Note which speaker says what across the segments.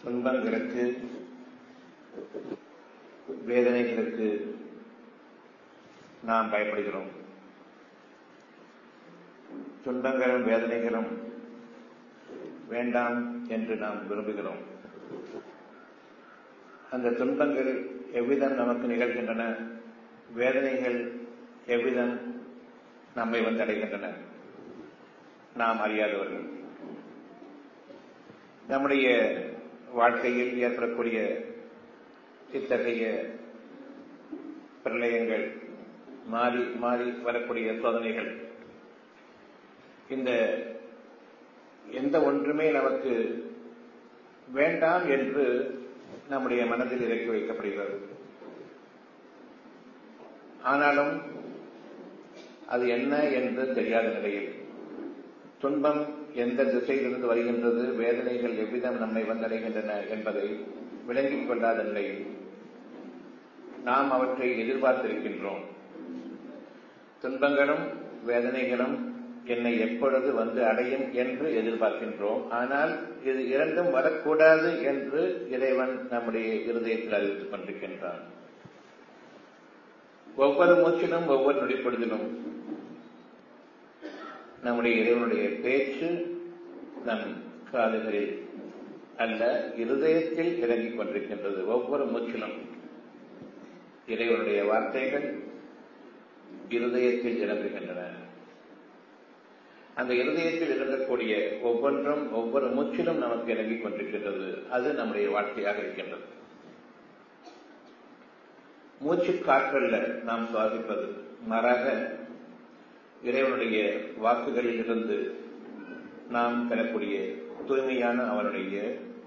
Speaker 1: துன்பங்களுக்கு வேதனைகளுக்கு நாம் பயப்படுகிறோம் துன்பங்களும் வேதனைகளும் வேண்டாம் என்று நாம் விரும்புகிறோம் அந்த துன்பங்கள் எவ்விதம் நமக்கு நிகழ்கின்றன வேதனைகள் எவ்விதம் நம்மை வந்து அடைகின்றன நாம் அறியாதவர்கள் நம்முடைய வாழ்க்கையில் ஏற்படக்கூடிய இத்தகைய பிரளயங்கள் மாறி மாறி வரக்கூடிய சோதனைகள் இந்த எந்த ஒன்றுமே நமக்கு வேண்டாம் என்று நம்முடைய மனதில் இறக்கி வைக்கப்படுகிறது ஆனாலும் அது என்ன என்று தெரியாத நிலையில் துன்பம் எந்த திசையிலிருந்து வருகின்றது வேதனைகள் எவ்விதம் நம்மை வந்தடைகின்றன என்பதை விளங்கிக் கொள்ளாத நிலையில் நாம் அவற்றை எதிர்பார்த்திருக்கின்றோம் துன்பங்களும் வேதனைகளும் என்னை எப்பொழுது வந்து அடையும் என்று எதிர்பார்க்கின்றோம் ஆனால் இது இரண்டும் வரக்கூடாது என்று இறைவன் நம்முடைய இருதயத்தில் அறிவித்துக் கொண்டிருக்கின்றான் ஒவ்வொரு மூச்சிலும் ஒவ்வொரு நொடிப்பொழுதிலும் நம்முடைய இறைவனுடைய பேச்சு நம் காதுகளில் அல்ல இருதயத்தில் இறங்கிக் கொண்டிருக்கின்றது ஒவ்வொரு மூச்சிலும் இறைவனுடைய வார்த்தைகள் இருதயத்தில் இறங்குகின்றன அந்த இருதயத்தில் இறங்கக்கூடிய ஒவ்வொன்றும் ஒவ்வொரு மூச்சிலும் நமக்கு இறங்கிக் கொண்டிருக்கின்றது அது நம்முடைய வாழ்க்கையாக இருக்கின்றது மூச்சு காற்றல்ல நாம் சுவாசிப்பது மாறாக இறைவனுடைய வாக்குகளில் இருந்து நாம் பெறக்கூடிய தூய்மையான அவனுடைய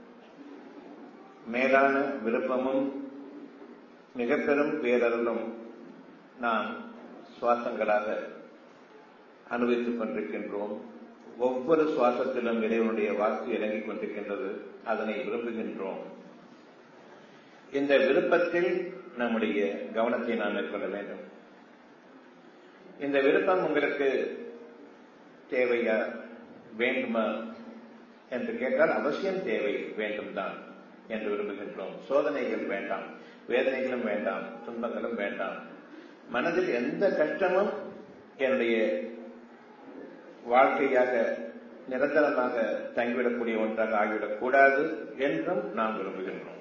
Speaker 1: மேலான விருப்பமும் மிக பெரும் பேரருளும் நாம் சுவாசங்களாக அனுபவித்துக் கொண்டிருக்கின்றோம் ஒவ்வொரு சுவாசத்திலும் இறைவனுடைய வாக்கு இறங்கிக் கொண்டிருக்கின்றது அதனை விரும்புகின்றோம் இந்த விருப்பத்தில் நம்முடைய கவனத்தை நாம் மேற்கொள்ள வேண்டும் இந்த விருப்பம் உங்களுக்கு தேவையா வேண்டுமா என்று கேட்டால் அவசியம் தேவை வேண்டும் தான் என்று விரும்புகின்றோம் சோதனைகள் வேண்டாம் வேதனைகளும் வேண்டாம் துன்பங்களும் வேண்டாம் மனதில் எந்த கஷ்டமும் என்னுடைய வாழ்க்கையாக நிரந்தரமாக தங்கிவிடக்கூடிய ஒன்றாக ஆகிவிடக் கூடாது என்றும் நாம் விரும்புகின்றோம்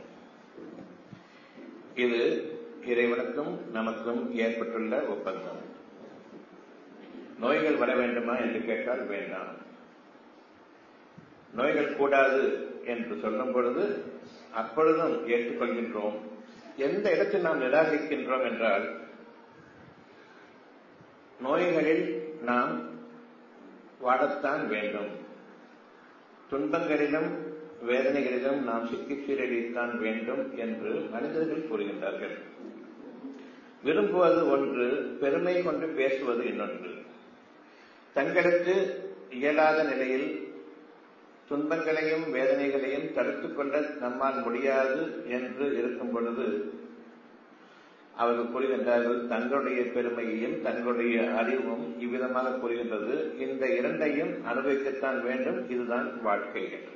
Speaker 1: இது இறைவனுக்கும் நமக்கும் ஏற்பட்டுள்ள ஒப்பந்தம் நோய்கள் வர வேண்டுமா என்று கேட்டால் வேண்டாம் நோய்கள் கூடாது என்று சொல்லும் பொழுது அப்பொழுதும் ஏற்றுக்கொள்கின்றோம் எந்த இடத்தில் நாம் நிராகரிக்கின்றோம் என்றால் நோய்களில் நாம் வாழத்தான் வேண்டும் துன்பங்களிலும் வேதனைகளிலும் நாம் சிக்கி சீரழித்தான் வேண்டும் என்று மனிதர்கள் கூறுகின்றார்கள் விரும்புவது ஒன்று பெருமை கொண்டு பேசுவது இன்னொன்று தங்களுக்கு இயலாத நிலையில் துன்பங்களையும் வேதனைகளையும் தடுத்துக் கொள்ள நம்மால் முடியாது என்று இருக்கும் பொழுது அவர்கள் கூறுகின்றார்கள் தங்களுடைய பெருமையையும் தங்களுடைய அறிவும் இவ்விதமாக கூறுகின்றது இந்த இரண்டையும் அனுபவிக்கத்தான் வேண்டும் இதுதான் வாழ்க்கை என்று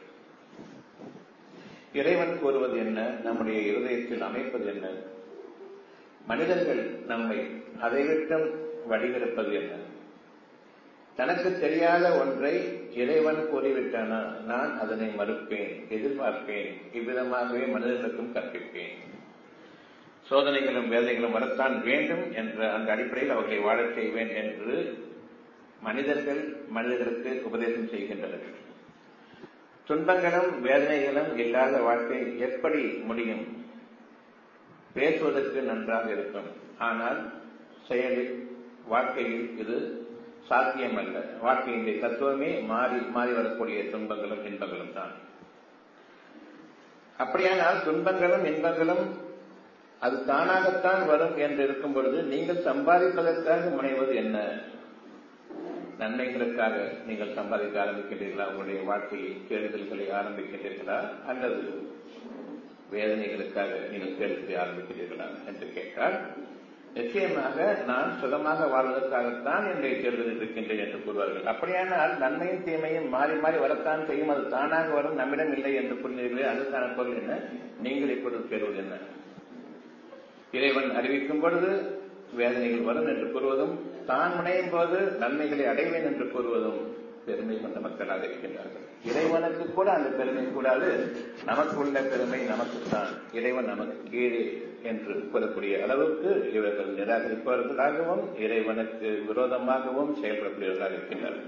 Speaker 1: இறைவன் கூறுவது என்ன நம்முடைய இருதயத்தில் அமைப்பது என்ன மனிதர்கள் நம்மை அதை விட்டும் வடிவெடுப்பது என்ன தனக்கு தெரியாத ஒன்றை இறைவன் கூறிவிட்டானா நான் அதனை மறுப்பேன் எதிர்பார்ப்பேன் இவ்விதமாகவே மனிதர்களுக்கும் கற்பிப்பேன் சோதனைகளும் வேதனைகளும் வரத்தான் வேண்டும் என்ற அந்த அடிப்படையில் அவர்களை வாழச் செய்வேன் என்று மனிதர்கள் மனிதர்களுக்கு உபதேசம் செய்கின்றனர் துன்பங்களும் வேதனைகளும் இல்லாத வாழ்க்கை எப்படி முடியும் பேசுவதற்கு நன்றாக இருக்கும் ஆனால் செயலில் வாழ்க்கையில் இது சாத்தியமல்ல வாழ்க்கையினுடைய தத்துவமே மாறி மாறி வரக்கூடிய துன்பங்களும் இன்பங்களும் தான் அப்படியானால் துன்பங்களும் இன்பங்களும் அது தானாகத்தான் வரும் என்று இருக்கும் பொழுது நீங்கள் சம்பாதிப்பதற்காக முனைவது என்ன நன்மைகளுக்காக நீங்கள் சம்பாதிக்க ஆரம்பிக்கின்றீர்களா உங்களுடைய வாழ்க்கையை தேடுதல்களை ஆரம்பிக்கின்றீர்களா அல்லது வேதனைகளுக்காக நீங்கள் தேடுதலை ஆரம்பிக்கிறீர்களா என்று கேட்டால் நிச்சயமாக நான் சுகமாக வாழ்வதற்காகத்தான் என்னுடைய தேர்தலில் இருக்கின்றேன் என்று கூறுவார்கள் அப்படியானால் நன்மையும் தீமையும் மாறி மாறி வரத்தான் செய்யும் அது தானாக வரும் நம்மிடம் இல்லை என்று கூறினீர்களே அதுக்கான பொருள் என்ன நீங்கள் இப்பொழுது தேர்வது என்ன இறைவன் அறிவிக்கும் பொழுது வேதனைகள் வரும் என்று கூறுவதும் தான் முனையும் போது நன்மைகளை அடைவேன் என்று கூறுவதும் பெருமை கொண்ட மக்களாக இருக்கின்றார்கள் இறைவனுக்கு கூட அந்த பெருமை கூடாது நமக்கு உள்ள பெருமை நமக்குத்தான் இறைவன் நமக்கு கீழே என்று கூறக்கூடிய அளவுக்கு இவர்கள் நிராகரிப்பவர்களாகவும் இறைவனுக்கு விரோதமாகவும் செயல்படக்கூடியவர்களாக இருக்கின்றார்கள்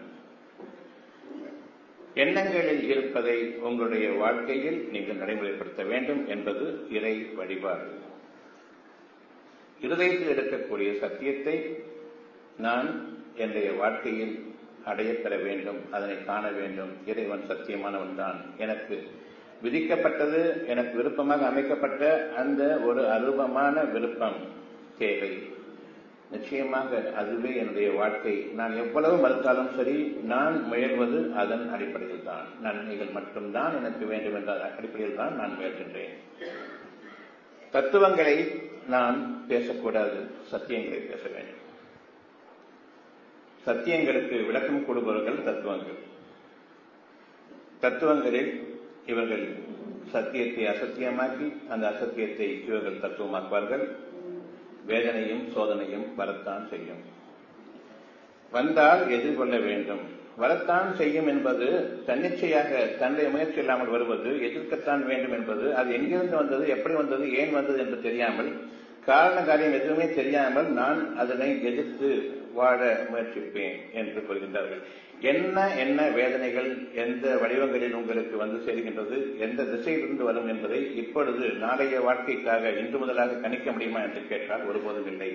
Speaker 1: எண்ணங்களில் இருப்பதை உங்களுடைய வாழ்க்கையில் நீங்கள் நடைமுறைப்படுத்த வேண்டும் என்பது இறை வழிபாடு இருதயத்தில் இருக்கக்கூடிய சத்தியத்தை நான் என்னுடைய வாழ்க்கையில் அடையப்பெற வேண்டும் அதனை காண வேண்டும் இறைவன் சத்தியமானவன் தான் எனக்கு விதிக்கப்பட்டது எனக்கு விருப்பமாக அமைக்கப்பட்ட அந்த ஒரு அருபமான விருப்பம் தேவை நிச்சயமாக அதுவே என்னுடைய வாழ்க்கை நான் எவ்வளவு மறுத்தாலும் சரி நான் முயல்வது அதன் அடிப்படையில் தான் நன்மைகள் மட்டும்தான் எனக்கு வேண்டும் என்ற அடிப்படையில் தான் நான் முயல்கின்றேன் தத்துவங்களை நாம் பேசக்கூடாது சத்தியங்களை பேச வேண்டும் சத்தியங்களுக்கு விளக்கம் கொடுப்பவர்கள் தத்துவங்கள் தத்துவங்களில் இவர்கள் சத்தியத்தை அசத்தியமாக்கி அந்த அசத்தியத்தை இவர்கள் தத்துவமாக்குவார்கள் வேதனையும் சோதனையும் வரத்தான் செய்யும் வந்தால் எதிர்கொள்ள வேண்டும் வரத்தான் செய்யும் என்பது தன்னிச்சையாக தன்னுடைய முயற்சி இல்லாமல் வருவது எதிர்க்கத்தான் வேண்டும் என்பது அது எங்கிருந்து வந்தது எப்படி வந்தது ஏன் வந்தது என்று தெரியாமல் காரண காரியம் எதுவுமே தெரியாமல் நான் அதனை எதிர்த்து வாழ முயற்சிப்பேன் என்று கூறுகின்றார்கள் என்ன என்ன வேதனைகள் எந்த வடிவங்களில் உங்களுக்கு வந்து சேர்கின்றது எந்த திசையிலிருந்து வரும் என்பதை இப்பொழுது நாளைய வாழ்க்கைக்காக இன்று முதலாக கணிக்க முடியுமா என்று கேட்டால் ஒருபோதும் இல்லை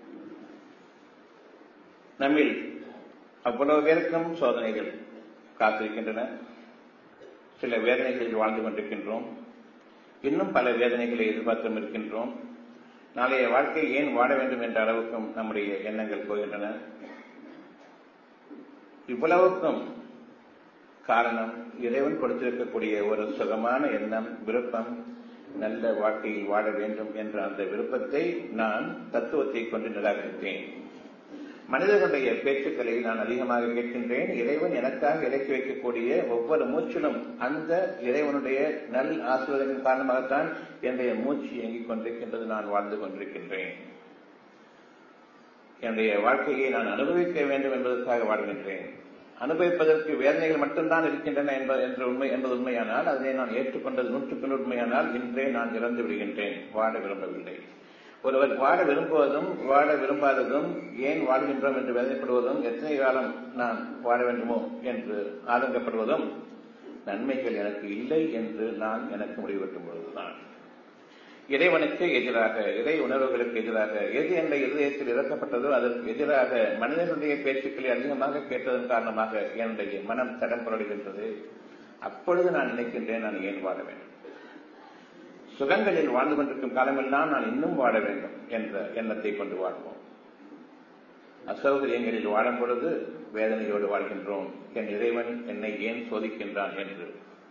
Speaker 1: நம்மில் அவ்வளவு பேருக்கும் சோதனைகள் காத்திருக்கின்றன சில வேதனைகளில் வாழ்ந்து கொண்டிருக்கின்றோம் இன்னும் பல வேதனைகளை எதிர்பார்த்தும் இருக்கின்றோம் நாளைய வாழ்க்கை ஏன் வாழ வேண்டும் என்ற அளவுக்கும் நம்முடைய எண்ணங்கள் போகின்றன இவ்வளவுக்கும் காரணம் இறைவன் கொடுத்திருக்கக்கூடிய ஒரு சுகமான எண்ணம் விருப்பம் நல்ல வாழ்க்கையில் வாழ வேண்டும் என்ற அந்த விருப்பத்தை நான் தத்துவத்தை கொண்டு நிராகரித்தேன் மனிதர்களுடைய பேச்சுக்களை நான் அதிகமாக கேட்கின்றேன் இறைவன் எனக்காக இறக்கி வைக்கக்கூடிய ஒவ்வொரு மூச்சிலும் அந்த இறைவனுடைய நல் ஆசீர்வாதத்தின் காரணமாகத்தான் என்னுடைய மூச்சு இயங்கிக் கொண்டிருக்கின்றது நான் வாழ்ந்து கொண்டிருக்கின்றேன் என்னுடைய வாழ்க்கையை நான் அனுபவிக்க வேண்டும் என்பதற்காக வாழ்கின்றேன் அனுபவிப்பதற்கு வேதனைகள் மட்டும்தான் இருக்கின்றன என்பது என்ற உண்மை என்பது உண்மையானால் அதனை நான் ஏற்றுக்கொண்டது நூற்றுக்கு உண்மையானால் இன்றே நான் இறந்து விடுகின்றேன் வாழ விரும்பவில்லை ஒருவர் வாழ விரும்புவதும் வாழ விரும்பாததும் ஏன் வாழ்கின்றோம் என்று வேதனைப்படுவதும் எத்தனை காலம் நான் வாழ வேண்டுமோ என்று ஆதங்கப்படுவதும் நன்மைகள் எனக்கு இல்லை என்று நான் எனக்கு முடிவெட்டும் பொழுதுதான் இறைவனுக்கு எதிராக இறை உணர்வுகளுக்கு எதிராக எது என்ற இருதயத்தில் இறக்கப்பட்டதோ அதற்கு எதிராக மனிதனுடைய பேச்சுக்களை அதிகமாக கேட்டதன் காரணமாக என்னுடைய மனம் தடம் புரடுகின்றது அப்பொழுது நான் நினைக்கின்றேன் நான் ஏன் வாழ வேண்டும் சுகங்களில் வாழ்ந்து கொண்டிருக்கும் காலமெல்லாம் நான் இன்னும் வாழ வேண்டும் என்ற எண்ணத்தை கொண்டு வாழ்வோம் அசௌகரியங்களில் வாழும் பொழுது வேதனையோடு வாழ்கின்றோம் என் இறைவன் என்னை ஏன் சோதிக்கின்றான் என்று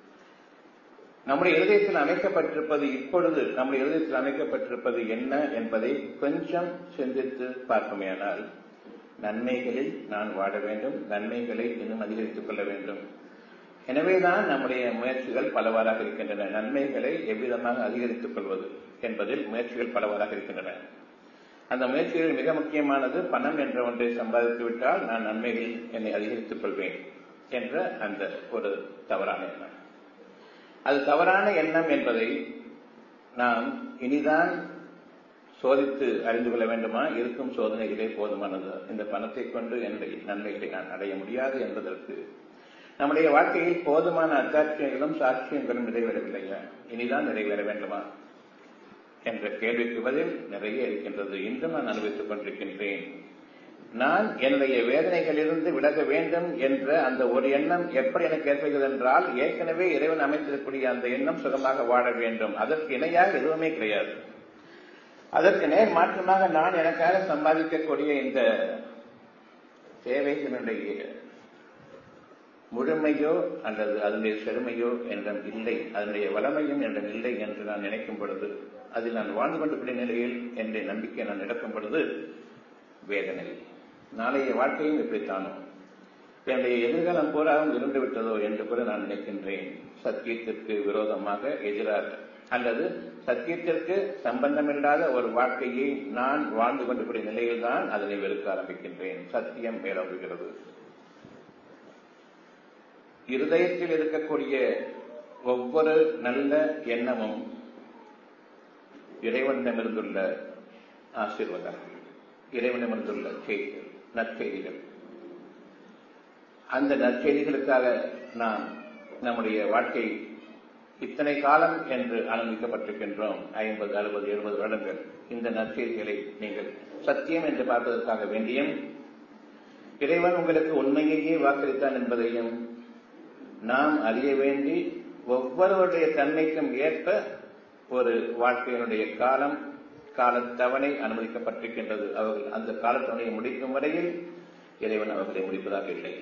Speaker 1: நம்முடைய இருதயத்தில் அமைக்கப்பட்டிருப்பது இப்பொழுது நம்முடைய இருதயத்தில் அமைக்கப்பட்டிருப்பது என்ன என்பதை கொஞ்சம் சிந்தித்து பார்ப்போமேயானால் நன்மைகளில் நான் வாழ வேண்டும் நன்மைகளை இன்னும் அதிகரித்துக் கொள்ள வேண்டும் எனவேதான் நம்முடைய முயற்சிகள் பலவாறாக இருக்கின்றன நன்மைகளை எவ்விதமாக அதிகரித்துக் கொள்வது என்பதில் முயற்சிகள் பலவாறாக இருக்கின்றன அந்த முயற்சிகளில் மிக முக்கியமானது பணம் என்ற ஒன்றை சம்பாதித்து விட்டால் நான் நன்மைகளில் என்னை அதிகரித்துக் கொள்வேன் என்ற அந்த ஒரு தவறான எண்ணம் அது தவறான எண்ணம் என்பதை நாம் இனிதான் சோதித்து அறிந்து கொள்ள வேண்டுமா இருக்கும் சோதனைகளே போதுமானது இந்த பணத்தை கொண்டு என்னுடைய நன்மைகளை நான் அடைய முடியாது என்பதற்கு நம்முடைய வாழ்க்கையில் போதுமான அத்தாட்சியங்களும் சாட்சியங்களும் நிறைவேறவில்லையா இனிதான் நிறைவேற வேண்டுமா என்ற கேள்விக்கு பதில் நிறைய இருக்கின்றது இன்றும் நான் அனுபவித்துக் கொண்டிருக்கின்றேன் நான் என்னுடைய வேதனைகளிலிருந்து விலக வேண்டும் என்ற அந்த ஒரு எண்ணம் எப்படி எனக்கு ஏற்படுகிறது என்றால் ஏற்கனவே இறைவன் அமைத்திருக்கக்கூடிய அந்த எண்ணம் சுகமாக வாழ வேண்டும் அதற்கு இணையாக எதுவுமே கிடையாது அதற்கு நேர் மாற்றமாக நான் எனக்காக சம்பாதிக்கக்கூடிய இந்த தேவைகளுடைய முழுமையோ அல்லது அதனுடைய செழுமையோ என்றும் இல்லை அதனுடைய வளமையும் என்றும் இல்லை என்று நான் நினைக்கும் பொழுது அதில் நான் வாழ்ந்து கொண்டிருக்கிற நிலையில் என்ற நம்பிக்கை நான் நடக்கும் பொழுது வேதனை நாளைய வாழ்க்கையும் இப்படித்தானோ என்னுடைய எதிர்காலம் பூராவும் இருந்து விட்டதோ என்று கூட நான் நினைக்கின்றேன் சத்தியத்திற்கு விரோதமாக எதிராக அல்லது சத்தியத்திற்கு சம்பந்தமில்லாத ஒரு வாழ்க்கையை நான் வாழ்ந்து கொண்டிருக்கிற நிலையில் தான் அதனை வெறுக்க ஆரம்பிக்கின்றேன் சத்தியம் மேலோங்குகிறது இருதயத்தில் இருக்கக்கூடிய ஒவ்வொரு நல்ல எண்ணமும் இறைவனிடமிருந்துள்ள ஆசீர்வாதம் இறைவனிடமிருந்துள்ள செய்திகள் நற்செய்திகள் அந்த நற்செய்திகளுக்காக நாம் நம்முடைய வாழ்க்கை இத்தனை காலம் என்று அனுமதிக்கப்பட்டிருக்கின்றோம் ஐம்பது அறுபது எழுபது வருடங்கள் இந்த நற்செய்திகளை நீங்கள் சத்தியம் என்று பார்ப்பதற்காக வேண்டியும் இறைவன் உங்களுக்கு உண்மையையே வாக்களித்தான் என்பதையும் நாம் அறிய வேண்டி ஒவ்வொருவருடைய தன்மைக்கும் ஏற்ப ஒரு வாழ்க்கையினுடைய காலம் காலத்தவணை அனுமதிக்கப்பட்டிருக்கின்றது அவர்கள் அந்த காலத்தவணையை முடிக்கும் வரையில் இறைவன் அவர்களை முடிப்பதாக இல்லை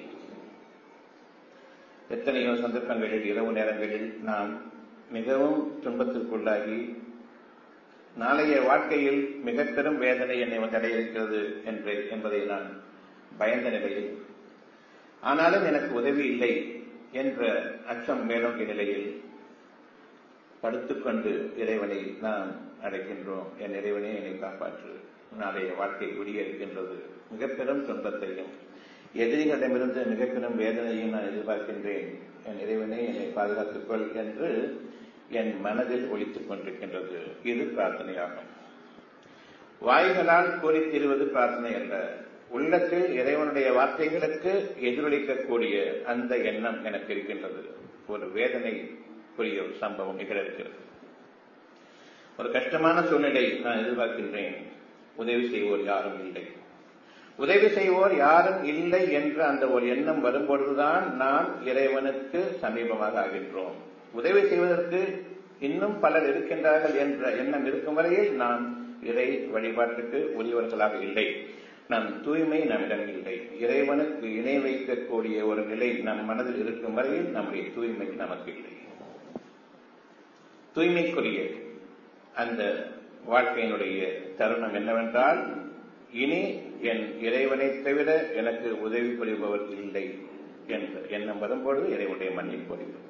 Speaker 1: எத்தனையோ சந்தர்ப்பங்களில் இரவு நேரங்களில் நாம் மிகவும் துன்பத்திற்குள்ளாகி நாளைய வாழ்க்கையில் மிக பெரும் வேதனை என்னை வந்து அடைய இருக்கிறது என்று என்பதை நான் பயந்த நிலையில் ஆனாலும் எனக்கு உதவி இல்லை என்ற அச்சம் மேலோங்கிய நிலையில் படுத்துக்கொண்டு இறைவனை நாம் அடைக்கின்றோம் என் இறைவனே என்னை காப்பாற்று நாளைய வாழ்க்கை விடிய இருக்கின்றது மிக பெரும் துன்பத்தையும் எதிரிகளிடமிருந்து மிக பெரும் வேதனையும் நான் எதிர்பார்க்கின்றேன் என் இறைவனே என்னை பாதுகாத்துக்கொள் என்று என் மனதில் ஒழித்துக் கொண்டிருக்கின்றது இது பிரார்த்தனையாகும் வாய்களால் கூறி தீர்வது பிரார்த்தனை அல்ல உள்ளத்தில் இறைவனுடைய வார்த்தைகளுக்கு எதிரொலிக்கக்கூடிய அந்த எண்ணம் எனக்கு இருக்கின்றது ஒரு வேதனை புரிய ஒரு சம்பவம் நிகழ இருக்கிறது ஒரு கஷ்டமான சூழ்நிலை நான் எதிர்பார்க்கின்றேன் உதவி செய்வோர் யாரும் இல்லை உதவி செய்வோர் யாரும் இல்லை என்ற அந்த ஒரு எண்ணம் வரும்பொழுதுதான் நாம் இறைவனுக்கு சமீபமாக ஆகின்றோம் உதவி செய்வதற்கு இன்னும் பலர் இருக்கின்றார்கள் என்ற எண்ணம் இருக்கும் வரையில் நாம் இறை வழிபாட்டுக்கு உரியவர்களாக இல்லை நம் தூய்மை நம்மிடம் இல்லை இறைவனுக்கு இணை வைக்கக்கூடிய ஒரு நிலை நம் மனதில் இருக்கும் வரையில் நம்முடைய தூய்மை நமக்கு இல்லை தூய்மைக்குரிய அந்த வாழ்க்கையினுடைய தருணம் என்னவென்றால் இனி என் இறைவனை தவிர எனக்கு உதவி புரிபவர் இல்லை என்ற எண்ணம் வரும்பொழுது இறைவனுடைய மன்னிப்பு வருகிறது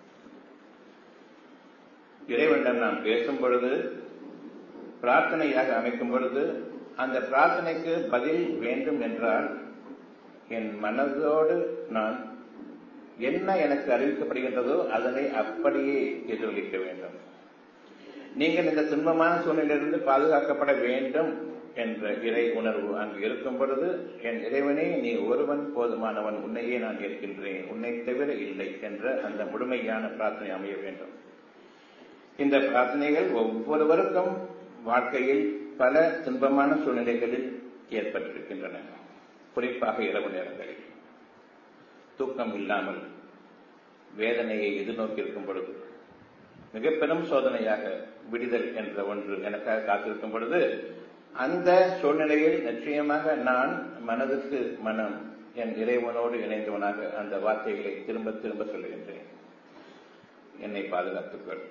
Speaker 1: இறைவனிடம் நாம் பேசும் பொழுது பிரார்த்தனையாக அமைக்கும் பொழுது அந்த பிரார்த்தனைக்கு பதில் வேண்டும் என்றால் என் மனதோடு நான் என்ன எனக்கு அறிவிக்கப்படுகின்றதோ அதனை அப்படியே எதிரொலிக்க வேண்டும் நீங்கள் இந்த துன்பமான சூழ்நிலையிலிருந்து பாதுகாக்கப்பட வேண்டும் என்ற இறை உணர்வு அங்கு இருக்கும் பொழுது என் இறைவனே நீ ஒருவன் போதுமானவன் உன்னையே நான் ஏற்கின்றேன் உன்னை தவிர இல்லை என்ற அந்த முழுமையான பிரார்த்தனை அமைய வேண்டும் இந்த பிரார்த்தனைகள் ஒவ்வொருவருக்கும் வாழ்க்கையில் பல துன்பமான சூழ்நிலைகளில் ஏற்பட்டிருக்கின்றன குறிப்பாக இரவு நேரங்களில் தூக்கம் இல்லாமல் வேதனையை எதிர்நோக்கி இருக்கும் பொழுது மிக பெரும் சோதனையாக விடுதல் என்ற ஒன்று எனக்காக காத்திருக்கும் பொழுது அந்த சூழ்நிலையில் நிச்சயமாக நான் மனதுக்கு மனம் என் இறைவனோடு இணைந்தவனாக அந்த வார்த்தைகளை திரும்ப திரும்ப சொல்லுகின்றேன் என்னை பாதுகாத்துக்கள்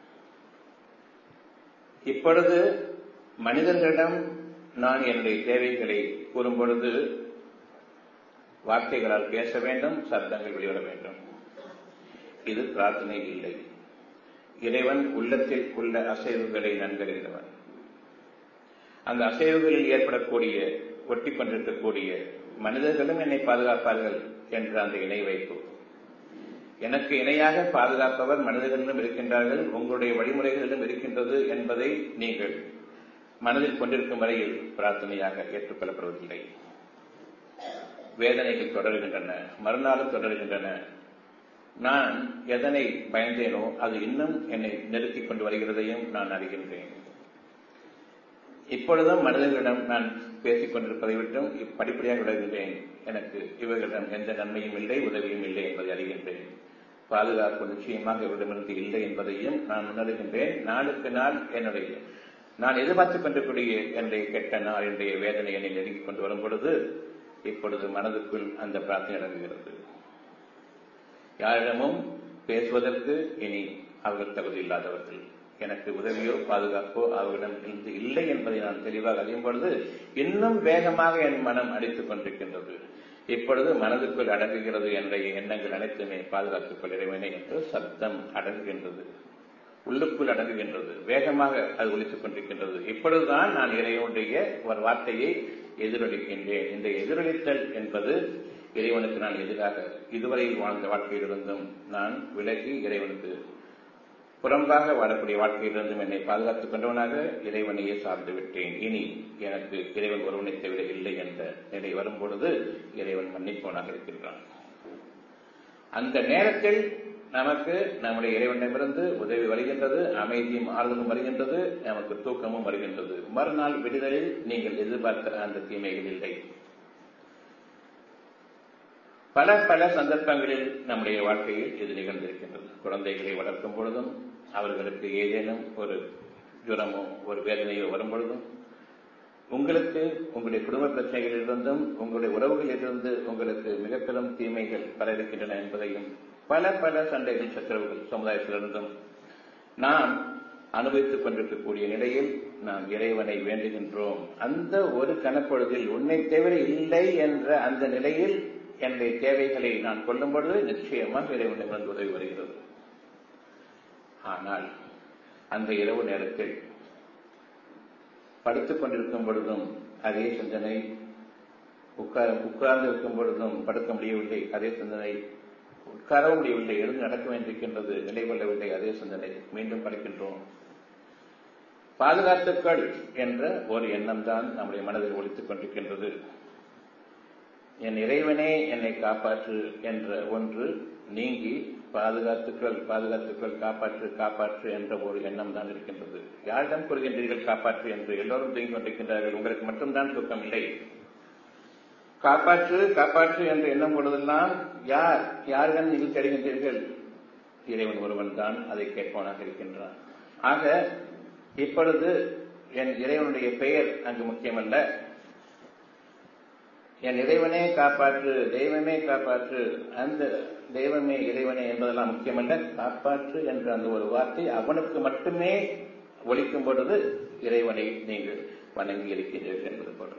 Speaker 1: இப்பொழுது மனிதர்களிடம் நான் என்னுடைய தேவைகளை கூறும் பொழுது வார்த்தைகளால் பேச வேண்டும் சப்தங்கள் வெளிவர வேண்டும் இது பிரார்த்தனை இல்லை இறைவன் உள்ளத்தில் உள்ள அசைவுகளை நன்கறிந்தவன் அந்த அசைவுகளில் ஏற்படக்கூடிய ஒட்டி கொண்டிருக்கக்கூடிய மனிதர்களும் என்னை பாதுகாப்பார்கள் என்ற அந்த இணை வைப்பு எனக்கு இணையாக பாதுகாப்பவர் மனிதர்களிடம் இருக்கின்றார்கள் உங்களுடைய வழிமுறைகளிலும் இருக்கின்றது என்பதை நீங்கள் மனதில் கொண்டிருக்கும் வரையில் பிரார்த்தனையாக ஏற்றுக்கொள்ளப்படுவதில்லை வேதனைகள் தொடர்கின்றன மறுநாளும் தொடர்கின்றன நான் எதனை பயந்தேனோ அது இன்னும் என்னை நெருக்கிக் கொண்டு வருகிறதையும் நான் அறிகின்றேன் இப்பொழுதும் மனிதர்களிடம் நான் பேசிக் கொண்டிருப்பதை விட்டும் படிப்படியாக விடுகின்றேன் எனக்கு இவர்களிடம் எந்த நன்மையும் இல்லை உதவியும் இல்லை என்பதை அறிகின்றேன் பாதுகாப்பு நிச்சயமாக இவரிடமிருந்து இல்லை என்பதையும் நான் உணர்கின்றேன் நாளுக்கு நாள் என்னுடைய நான் எதிர்பார்த்துக் கொண்டிருக்கூடிய என்னுடைய கெட்ட நாள் என்னுடைய வேதனை என்னை நெருங்கிக் கொண்டு வரும் பொழுது இப்பொழுது மனதுக்குள் அந்த பிரார்த்தனை இறங்குகிறது யாரிடமும் பேசுவதற்கு இனி அவர்கள் தகுதி இல்லாதவர்கள் எனக்கு உதவியோ பாதுகாப்போ அவர்களிடம் இருந்து இல்லை என்பதை நான் தெளிவாக அறியும் பொழுது இன்னும் வேகமாக என் மனம் அடித்துக் கொண்டிருக்கின்றது இப்பொழுது மனதுக்குள் அடங்குகிறது என்ற எண்ணங்கள் அனைத்துமே பாதுகாத்துக் இறைவனை என்று சப்தம் அடங்குகின்றது உள்ளுக்குள் அடங்குகின்றது வேகமாக அது ஒழித்துக் கொண்டிருக்கின்றது இப்பொழுதுதான் நான் இறைவனுடைய ஒரு வார்த்தையை எதிரொலிக்கின்றேன் இந்த எதிரொலித்தல் என்பது இறைவனுக்கு நான் எதிராக இதுவரையில் வாழ்ந்த வாழ்க்கையிலிருந்தும் நான் விலகி இறைவனுக்கு புறம்பாக வாழக்கூடிய வாழ்க்கையிலிருந்தும் என்னை பாதுகாத்துக் கொண்டவனாக இறைவனையே சார்ந்து விட்டேன் இனி எனக்கு இறைவன் ஒருவனை தவிர இல்லை என்ற நிலை வரும்பொழுது இறைவன் மன்னிப்பவனாக இருக்கின்றான் அந்த நேரத்தில் நமக்கு நம்முடைய இறைவனிடமிருந்து உதவி வருகின்றது அமைதியும் ஆறுதலும் வருகின்றது நமக்கு தூக்கமும் வருகின்றது மறுநாள் விடுதலில் நீங்கள் எதிர்பார்த்த அந்த தீமைகள் இல்லை பல பல சந்தர்ப்பங்களில் நம்முடைய வாழ்க்கையில் இது நிகழ்ந்திருக்கின்றது குழந்தைகளை வளர்க்கும் பொழுதும் அவர்களுக்கு ஏதேனும் ஒரு ஜுரமோ ஒரு வேதனையோ வரும் பொழுதும் உங்களுக்கு உங்களுடைய குடும்ப பிரச்சனைகளிலிருந்தும் உங்களுடைய உறவுகளிலிருந்து உங்களுக்கு மிக பெரும் தீமைகள் பல இருக்கின்றன என்பதையும் பல பல சண்டைகள் சச்சரவுகள் சமுதாயத்திலிருந்தும் நாம் அனுபவித்துக் கொண்டிருக்கக்கூடிய நிலையில் நாம் இறைவனை வேண்டுகின்றோம் அந்த ஒரு கணப்பொழுதில் உன்னை தவிர இல்லை என்ற அந்த நிலையில் என்னுடைய தேவைகளை நான் கொள்ளும் பொழுது நிச்சயமாக இறைவனிடமிருந்து உதவி வருகிறது ஆனால் அந்த இரவு நேரத்தில் படுத்துக் கொண்டிருக்கும் பொழுதும் அதே சிந்தனை உட்கார உட்கார்ந்து இருக்கும் பொழுதும் படுக்க முடியவில்லை அதே சிந்தனை உட்காரவும் முடியவில்லை எழுந்து நடக்க வேண்டியிருக்கின்றது நிலை கொள்ளவில்லை அதே சிந்தனை மீண்டும் படைக்கின்றோம் பாதுகாத்துக்கள் என்ற ஒரு எண்ணம் தான் நம்முடைய மனதில் ஒழித்துக் கொண்டிருக்கின்றது என் இறைவனே என்னை காப்பாற்று என்ற ஒன்று நீங்கி பாதுகாத்துக்கள் பாதுகாத்துக்கள் காப்பாற்று காப்பாற்று என்ற ஒரு எண்ணம் தான் இருக்கின்றது யாரிடம் கூறுகின்றீர்கள் காப்பாற்று என்று எல்லோரும் தூங்கிக் கொண்டிருக்கின்றார்கள் உங்களுக்கு மட்டும்தான் தூக்கம் இல்லை காப்பாற்று காப்பாற்று என்று எண்ணம் பொழுதெல்லாம் யார் யாரிடம் நீங்கள் தெரிகின்றீர்கள் இறைவன் ஒருவன் தான் அதை கேட்பவனாக இருக்கின்றான் ஆக இப்பொழுது என் இறைவனுடைய பெயர் அங்கு முக்கியமல்ல என் இறைவனே காப்பாற்று தெய்வமே காப்பாற்று அந்த தெய்வமே இறைவனே என்பதெல்லாம் முக்கியமல்ல காப்பாற்று என்ற அந்த ஒரு வார்த்தை அவனுக்கு மட்டுமே ஒழிக்கும் பொழுது இறைவனை நீங்கள் வணங்கி இருக்கின்றீர்கள் என்பது பொருள்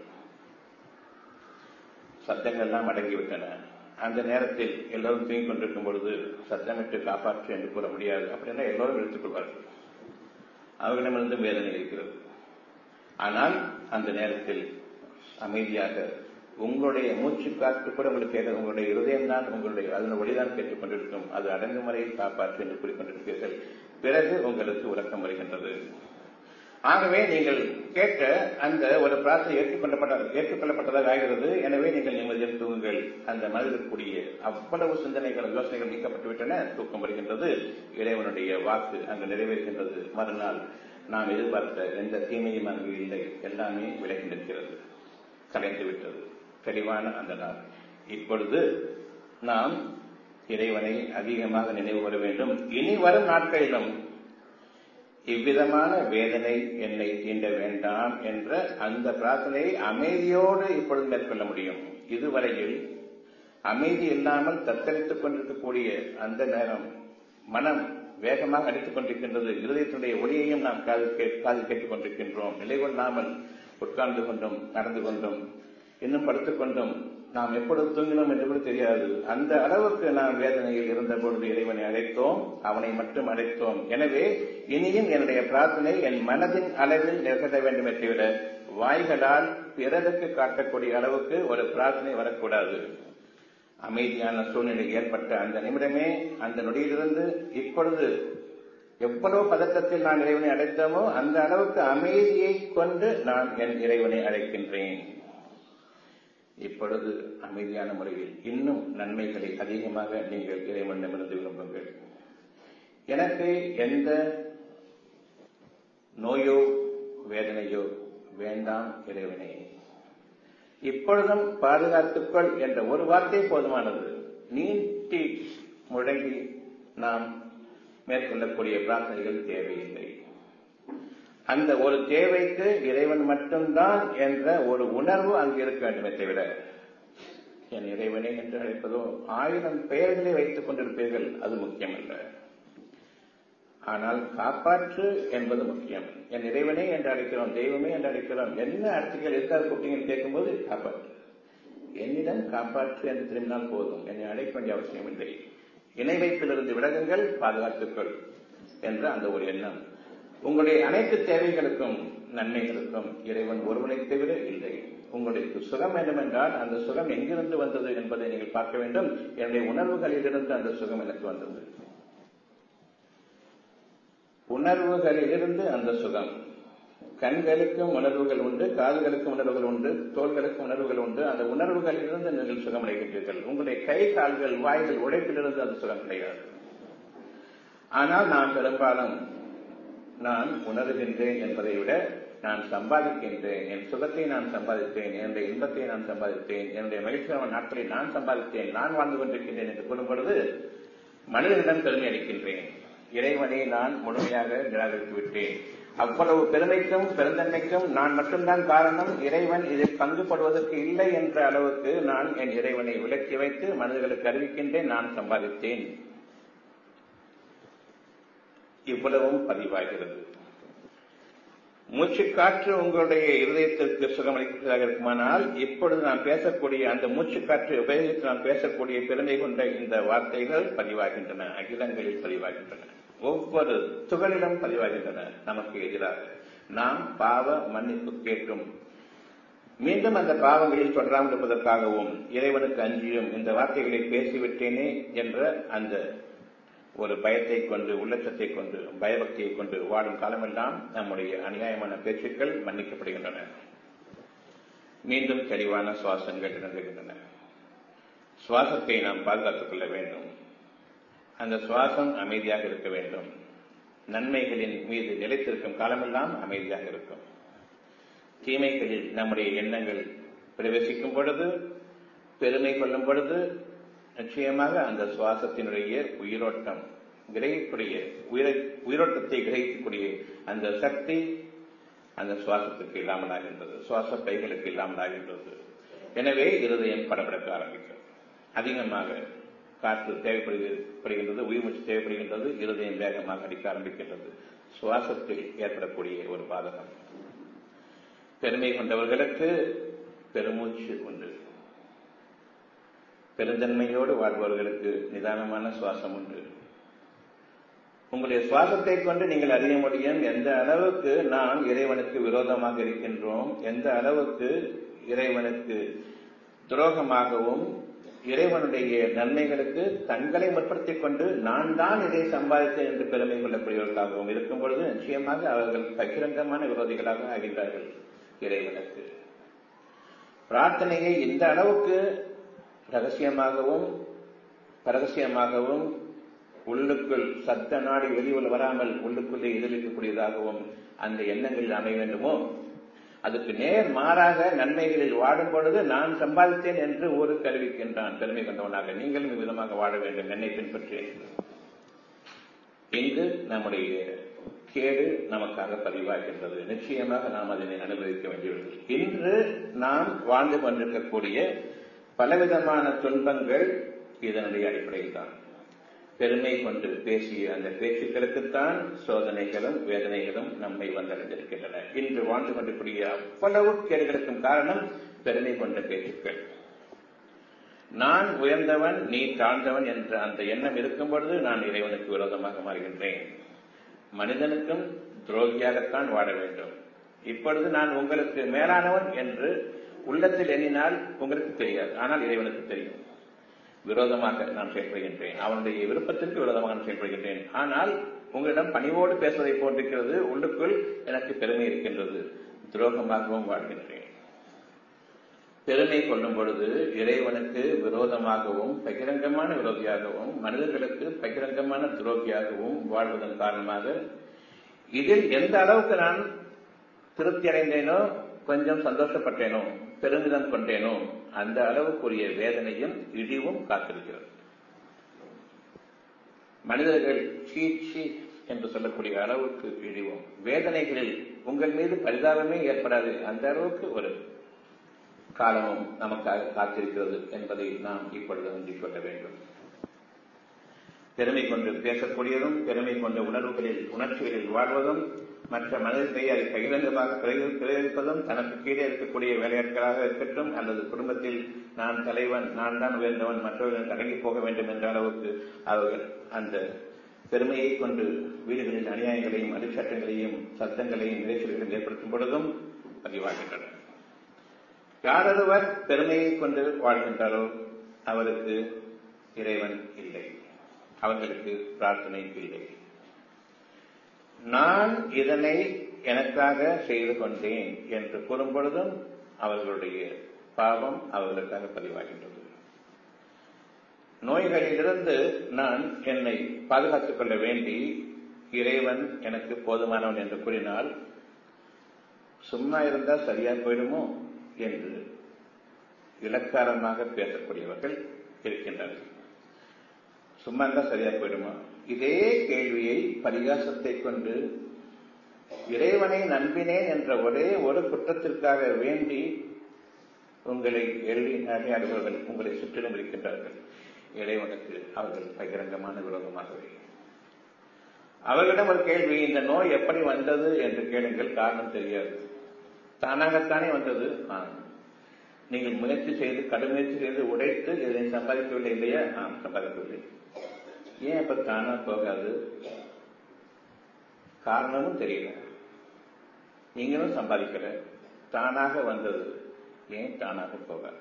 Speaker 1: சத்தங்கள் எல்லாம் அடங்கிவிட்டன அந்த நேரத்தில் எல்லோரும் தூங்கிக் கொண்டிருக்கும் பொழுது சத்தமிட்டு காப்பாற்று என்று கூற முடியாது அப்படின்னா எல்லோரும் எடுத்துக் கொள்வார்கள் அவர்களிடமிருந்து வேதனை இருக்கிறது ஆனால் அந்த நேரத்தில் அமைதியாக உங்களுடைய மூச்சு காற்று கூட உங்களுக்கு கேட்க உங்களுடைய இருதயம் தான் உங்களுடைய அதன் ஒளிதான் கேட்டுக் கொண்டிருக்கும் அது அடங்கும் வரையில் காப்பாற்று என்று கூறிக்கொண்டிருப்பீர்கள் பிறகு உங்களுக்கு உறக்கம் வருகின்றது ஆகவே நீங்கள் கேட்ட அந்த ஒரு பிரார்த்தனை ஏற்றுக்கொள்ளப்பட்ட ஏற்றுக்கொள்ளப்பட்டதாக ஆகிறது எனவே நீங்கள் நிம்மதியில் தூங்குங்கள் அந்த மனதில் கூடிய அவ்வளவு சிந்தனைகள் யோசனைகள் நீக்கப்பட்டுவிட்டன தூக்கம் வருகின்றது இறைவனுடைய வாக்கு அங்கு நிறைவேறுகின்றது மறுநாள் நாம் எதிர்பார்த்த எந்த தீமையும் அங்கு இல்லை எல்லாமே விலகி நிற்கிறது கலைந்து விட்டது தெளிவான அந்த நாள் இப்பொழுது நாம் இறைவனை அதிகமாக நினைவு வர வேண்டும் இனி வரும் நாட்களிலும் இவ்விதமான வேதனை என்னை தீண்ட வேண்டாம் என்ற அந்த பிரார்த்தனையை அமைதியோடு இப்பொழுது மேற்கொள்ள முடியும் இதுவரையில் அமைதி இல்லாமல் தத்தளித்துக் கொண்டிருக்கக்கூடிய அந்த நேரம் மனம் வேகமாக அடித்துக் கொண்டிருக்கின்றது இருதயத்தினுடைய ஒளியையும் நாம் காதில் காதில் கேட்டுக் கொண்டிருக்கின்றோம் நிலை கொள்ளாமல் உட்கார்ந்து கொண்டும் நடந்து கொண்டும் இன்னும் படுத்துக் கொண்டும் நாம் எப்பொழுது தூங்கினோம் என்று கூட தெரியாது அந்த அளவுக்கு நாம் வேதனையில் இருந்த பொழுது இறைவனை அழைத்தோம் அவனை மட்டும் அழைத்தோம் எனவே இனியும் என்னுடைய பிரார்த்தனை என் மனதின் அளவில் நிகழ வேண்டுமே தவிர வாய்களால் பிறருக்கு காட்டக்கூடிய அளவுக்கு ஒரு பிரார்த்தனை வரக்கூடாது அமைதியான சூழ்நிலை ஏற்பட்ட அந்த நிமிடமே அந்த நொடியிலிருந்து இப்பொழுது எவ்வளவு பதட்டத்தில் நான் இறைவனை அழைத்தோமோ அந்த அளவுக்கு அமைதியை கொண்டு நான் என் இறைவனை அழைக்கின்றேன் இப்பொழுது அமைதியான முறையில் இன்னும் நன்மைகளை அதிகமாக நீங்கள் இறைவனிடமிருந்து விரும்புங்கள் எனக்கு எந்த நோயோ வேதனையோ வேண்டாம் இறைவனே இப்பொழுதும் பாதுகாத்துக்கொள் என்ற ஒரு வார்த்தை போதுமானது நீட்டி முழங்கி நாம் மேற்கொள்ளக்கூடிய பிரார்த்தனைகள் தேவையில்லை அந்த ஒரு தேவைக்கு இறைவன் மட்டும்தான் என்ற ஒரு உணர்வு அங்கு இருக்க வேண்டுமே தவிர என் இறைவனே என்று அழைப்பதோ ஆயிரம் பெயர்களை வைத்துக் கொண்டிருப்பீர்கள் அது முக்கியமல்ல ஆனால் காப்பாற்று என்பது முக்கியம் என் இறைவனே என்று அழைக்கிறோம் தெய்வமே என்று அழைக்கிறோம் என்ன அர்த்தங்கள் எதுக்காக கூப்பிட்டீங்கன்னு கேட்கும்போது காப்பாற்று என்னிடம் காப்பாற்று என்று திரும்பினால் போதும் என்னை அழைக்க வேண்டிய அவசியம் இல்லை இணை வைப்பிலிருந்து விலகுங்கள் பாதுகாத்துக்கள் என்ற அந்த ஒரு எண்ணம் உங்களுடைய அனைத்து தேவைகளுக்கும் நன்மைகளுக்கும் இறைவன் ஒருவனை தவிர இல்லை உங்களுக்கு சுகம் வேண்டும் என்றால் அந்த சுகம் எங்கிருந்து வந்தது என்பதை நீங்கள் பார்க்க வேண்டும் என்னுடைய உணர்வுகளிலிருந்து அந்த சுகம் எனக்கு வந்தது உணர்வுகளிலிருந்து அந்த சுகம் கண்களுக்கும் உணர்வுகள் உண்டு காதுகளுக்கும் உணர்வுகள் உண்டு தோள்களுக்கும் உணர்வுகள் உண்டு அந்த உணர்வுகளிலிருந்து நீங்கள் சுகமடைகின்றீர்கள் உங்களுடைய கை கால்கள் வாய்கள் உழைப்பிலிருந்து அந்த சுகம் கிடையாது ஆனால் நான் பெரும்பாலும் நான் உணர்கின்றேன் என்பதை விட நான் சம்பாதிக்கின்றேன் என் சுகத்தை நான் சம்பாதித்தேன் என்னுடைய இன்பத்தை நான் சம்பாதித்தேன் என்னுடைய மகிழ்ச்சியான நாட்களை நான் சம்பாதித்தேன் நான் வாழ்ந்து கொண்டிருக்கின்றேன் என்று கூறும் பொழுது மனிதனிடம் பெருமை அளிக்கின்றேன் இறைவனை நான் முழுமையாக நிராகரித்து விட்டேன் அவ்வளவு பெருமைக்கும் பெருந்தன்மைக்கும் நான் மட்டும்தான் காரணம் இறைவன் இதில் பங்குபடுவதற்கு இல்லை என்ற அளவுக்கு நான் என் இறைவனை விலக்கி வைத்து மனிதர்களுக்கு அறிவிக்கின்றேன் நான் சம்பாதித்தேன் இவ்வளவும் பதிவாகிறது மூச்சு காற்று உங்களுடைய இருதயத்திற்கு சுகமளிக்கிறதாக இருக்குமானால் இப்பொழுது நான் பேசக்கூடிய அந்த மூச்சு காற்றை உபயோகித்து நான் பேசக்கூடிய பெருமை கொண்ட இந்த வார்த்தைகள் பதிவாகின்றன அகிலங்களில் பதிவாகின்றன ஒவ்வொரு துகளிலும் பதிவாகின்றன நமக்கு எதிராக நாம் பாவ மன்னிப்பு கேட்டும் மீண்டும் அந்த பாவங்களில் தொடராமல் இருப்பதற்காகவும் இறைவனுக்கு அஞ்சியும் இந்த வார்த்தைகளை பேசிவிட்டேனே என்ற அந்த ஒரு பயத்தை கொண்டு உள்ளச்சத்தை கொண்டு பயபக்தியை கொண்டு வாழும் காலமெல்லாம் நம்முடைய அநியாயமான பேச்சுக்கள் மன்னிக்கப்படுகின்றன மீண்டும் தெளிவான சுவாசங்கள் இறங்குகின்றன சுவாசத்தை நாம் பாதுகாத்துக் கொள்ள வேண்டும் அந்த சுவாசம் அமைதியாக இருக்க வேண்டும் நன்மைகளின் மீது நிலைத்திருக்கும் காலமெல்லாம் அமைதியாக இருக்கும் தீமைகளில் நம்முடைய எண்ணங்கள் பிரவேசிக்கும் பொழுது பெருமை கொள்ளும் பொழுது நிச்சயமாக அந்த சுவாசத்தினுடைய உயிரோட்டம் கிரகிக்கூடிய உயிரை உயிரோட்டத்தை கிரகிக்கக்கூடிய அந்த சக்தி அந்த சுவாசத்துக்கு இல்லாமலாகின்றது சுவாச பைகளுக்கு இல்லாமலாகின்றது எனவே இருதயம் படபடக்க ஆரம்பிக்கும் அதிகமாக காற்று தேவைப்படுகின்றது உயிர் மூச்சு தேவைப்படுகின்றது இருதயம் வேகமாக அடிக்க ஆரம்பிக்கின்றது சுவாசத்தில் ஏற்படக்கூடிய ஒரு பாதகம் பெருமை கொண்டவர்களுக்கு பெருமூச்சு உண்டு பெருந்தன்மையோடு வாழ்பவர்களுக்கு நிதானமான சுவாசம் உண்டு உங்களுடைய சுவாசத்தை கொண்டு நீங்கள் அறிய முடியும் எந்த அளவுக்கு நாம் இறைவனுக்கு விரோதமாக இருக்கின்றோம் எந்த அளவுக்கு இறைவனுக்கு துரோகமாகவும் இறைவனுடைய நன்மைகளுக்கு தங்களை முற்படுத்திக் கொண்டு நான் தான் இதை சம்பாதித்தேன் என்று பெருமை கொள்ளக்கூடியவர்களாகவும் இருக்கும் பொழுது நிச்சயமாக அவர்கள் பகிரங்கமான விரோதிகளாக ஆகின்றார்கள் இறைவனுக்கு பிரார்த்தனையை இந்த அளவுக்கு ரகசியமாகவும் பரகசியமாகவும் உள்ளுக்குள் சத்த நாடி வெளியுள் வராமல் உள்ளுக்குள்ளே எதிர்க்கக்கூடியதாகவும் அந்த எண்ணங்களில் அமைய வேண்டுமோ அதுக்கு நேர் மாறாக நன்மைகளில் வாடும் பொழுது நான் சம்பாதித்தேன் என்று ஒரு கருவிக்கின்றான் பெருமை கொண்டவனாக நீங்களும் விதமாக வாழ வேண்டும் என்னை பின்பற்றி இங்கு நம்முடைய கேடு நமக்காக பதிவாகின்றது நிச்சயமாக நாம் அதனை அனுபவிக்க வேண்டியவர்கள் இன்று நாம் வாழ்ந்து கொண்டிருக்கக்கூடிய பலவிதமான துன்பங்கள் இதனுடைய அடிப்படையில் தான் பெருமை கொண்டு பேசிய அந்த பேச்சுக்களுக்குத்தான் சோதனைகளும் வேதனைகளும் நம்மை வந்தடைந்திருக்கின்றன இன்று வாழ்ந்து கொண்டிருக்கூடிய அவ்வளவு கேடுகளுக்கும் காரணம் பெருமை கொண்ட பேச்சுக்கள் நான் உயர்ந்தவன் நீ தாழ்ந்தவன் என்ற அந்த எண்ணம் இருக்கும் பொழுது நான் இறைவனுக்கு விரோதமாக மாறுகின்றேன் மனிதனுக்கும் துரோகியாகத்தான் வாழ வேண்டும் இப்பொழுது நான் உங்களுக்கு மேலானவன் என்று உள்ளத்தில் எண்ணினால் உங்களுக்கு தெரியாது ஆனால் இறைவனுக்கு தெரியும் விரோதமாக நான் செயல்படுகின்றேன் அவனுடைய விருப்பத்திற்கு விரோதமாக நான் செயல்படுகின்றேன் ஆனால் உங்களிடம் பணிவோடு பேசுவதை போன்றிருக்கிறது உள்ளுக்குள் எனக்கு பெருமை இருக்கின்றது துரோகமாகவும் வாழ்கின்றேன் பெருமை கொள்ளும் பொழுது இறைவனுக்கு விரோதமாகவும் பகிரங்கமான விரோதியாகவும் மனிதர்களுக்கு பகிரங்கமான துரோகியாகவும் வாழ்வதன் காரணமாக இதில் எந்த அளவுக்கு நான் திருப்தி அடைந்தேனோ கொஞ்சம் சந்தோஷப்பட்டேனோ பெருமிதம் கொண்டேனோ அந்த அளவுக்குரிய வேதனையும் இழிவும் காத்திருக்கிறது மனிதர்கள் சீச்சி என்று சொல்லக்கூடிய அளவுக்கு இழிவும் வேதனைகளில் உங்கள் மீது பரிதாபமே ஏற்படாது அந்த அளவுக்கு ஒரு காலமும் நமக்காக காத்திருக்கிறது என்பதை நாம் இப்பொழுது நன்றி கொள்ள வேண்டும் பெருமை கொண்டு பேசக்கூடியதும் பெருமை கொண்ட உணர்வுகளில் உணர்ச்சிகளில் வாழ்வதும் மற்ற மனிதர்களை அதை கைவிலங்கமாக பிரயோகிப்பதும் தனக்கு கீழே இருக்கக்கூடிய வேலையாட்களாக இருக்கட்டும் அல்லது குடும்பத்தில் நான் தலைவன் நான் தான் உயர்ந்தவன் மற்றவர்கள் அடங்கி போக வேண்டும் என்ற அளவுக்கு அவர்கள் அந்த பெருமையை கொண்டு வீடுகளில் அநியாயங்களையும் அடிச்சட்டங்களையும் சத்தங்களையும் இறைச்சல்களையும் ஏற்படுத்தும் பொழுதும் பதிவாகின்றனர் யாரொருவர் பெருமையை கொண்டு வாழ்கின்றாரோ அவருக்கு இறைவன் இல்லை அவர்களுக்கு பிரார்த்தனை இல்லை நான் இதனை எனக்காக செய்து கொண்டேன் என்று கூறும் பொழுதும் அவர்களுடைய பாவம் அவர்களுக்காக பதிவாகின்றது நோய்களிலிருந்து நான் என்னை பாதுகாத்துக் கொள்ள வேண்டி இறைவன் எனக்கு போதுமானவன் என்று கூறினால் சும்மா இருந்தா சரியா போயிடுமோ என்று இலக்காரமாக பேசக்கூடியவர்கள் இருக்கின்றனர் சும்மா இருந்தா சரியா போயிடுமா இதே கேள்வியை பரிகாசத்தை கொண்டு இறைவனை நம்பினேன் என்ற ஒரே ஒரு குற்றத்திற்காக வேண்டி உங்களை எழுதி நகையாடுபவர்கள் உங்களை சுற்றிலும் இருக்கின்றார்கள் இறைவனுக்கு அவர்கள் பகிரங்கமான விரோதமாகவே அவர்களிடம் ஒரு கேள்வி இந்த நோய் எப்படி வந்தது என்று கேளுங்கள் காரணம் தெரியாது தானாகத்தானே வந்தது நான் நீங்கள் முயற்சி செய்து கடுமுயற்சி செய்து உடைத்து இதனை சம்பாதிக்கவில்லை இல்லையா நான் சம்பாதிக்கவில்லை ஏன் இப்ப தானா போகாது காரணமும் தெரியல நீங்களும் சம்பாதிக்கல தானாக வந்தது ஏன் தானாக போகாது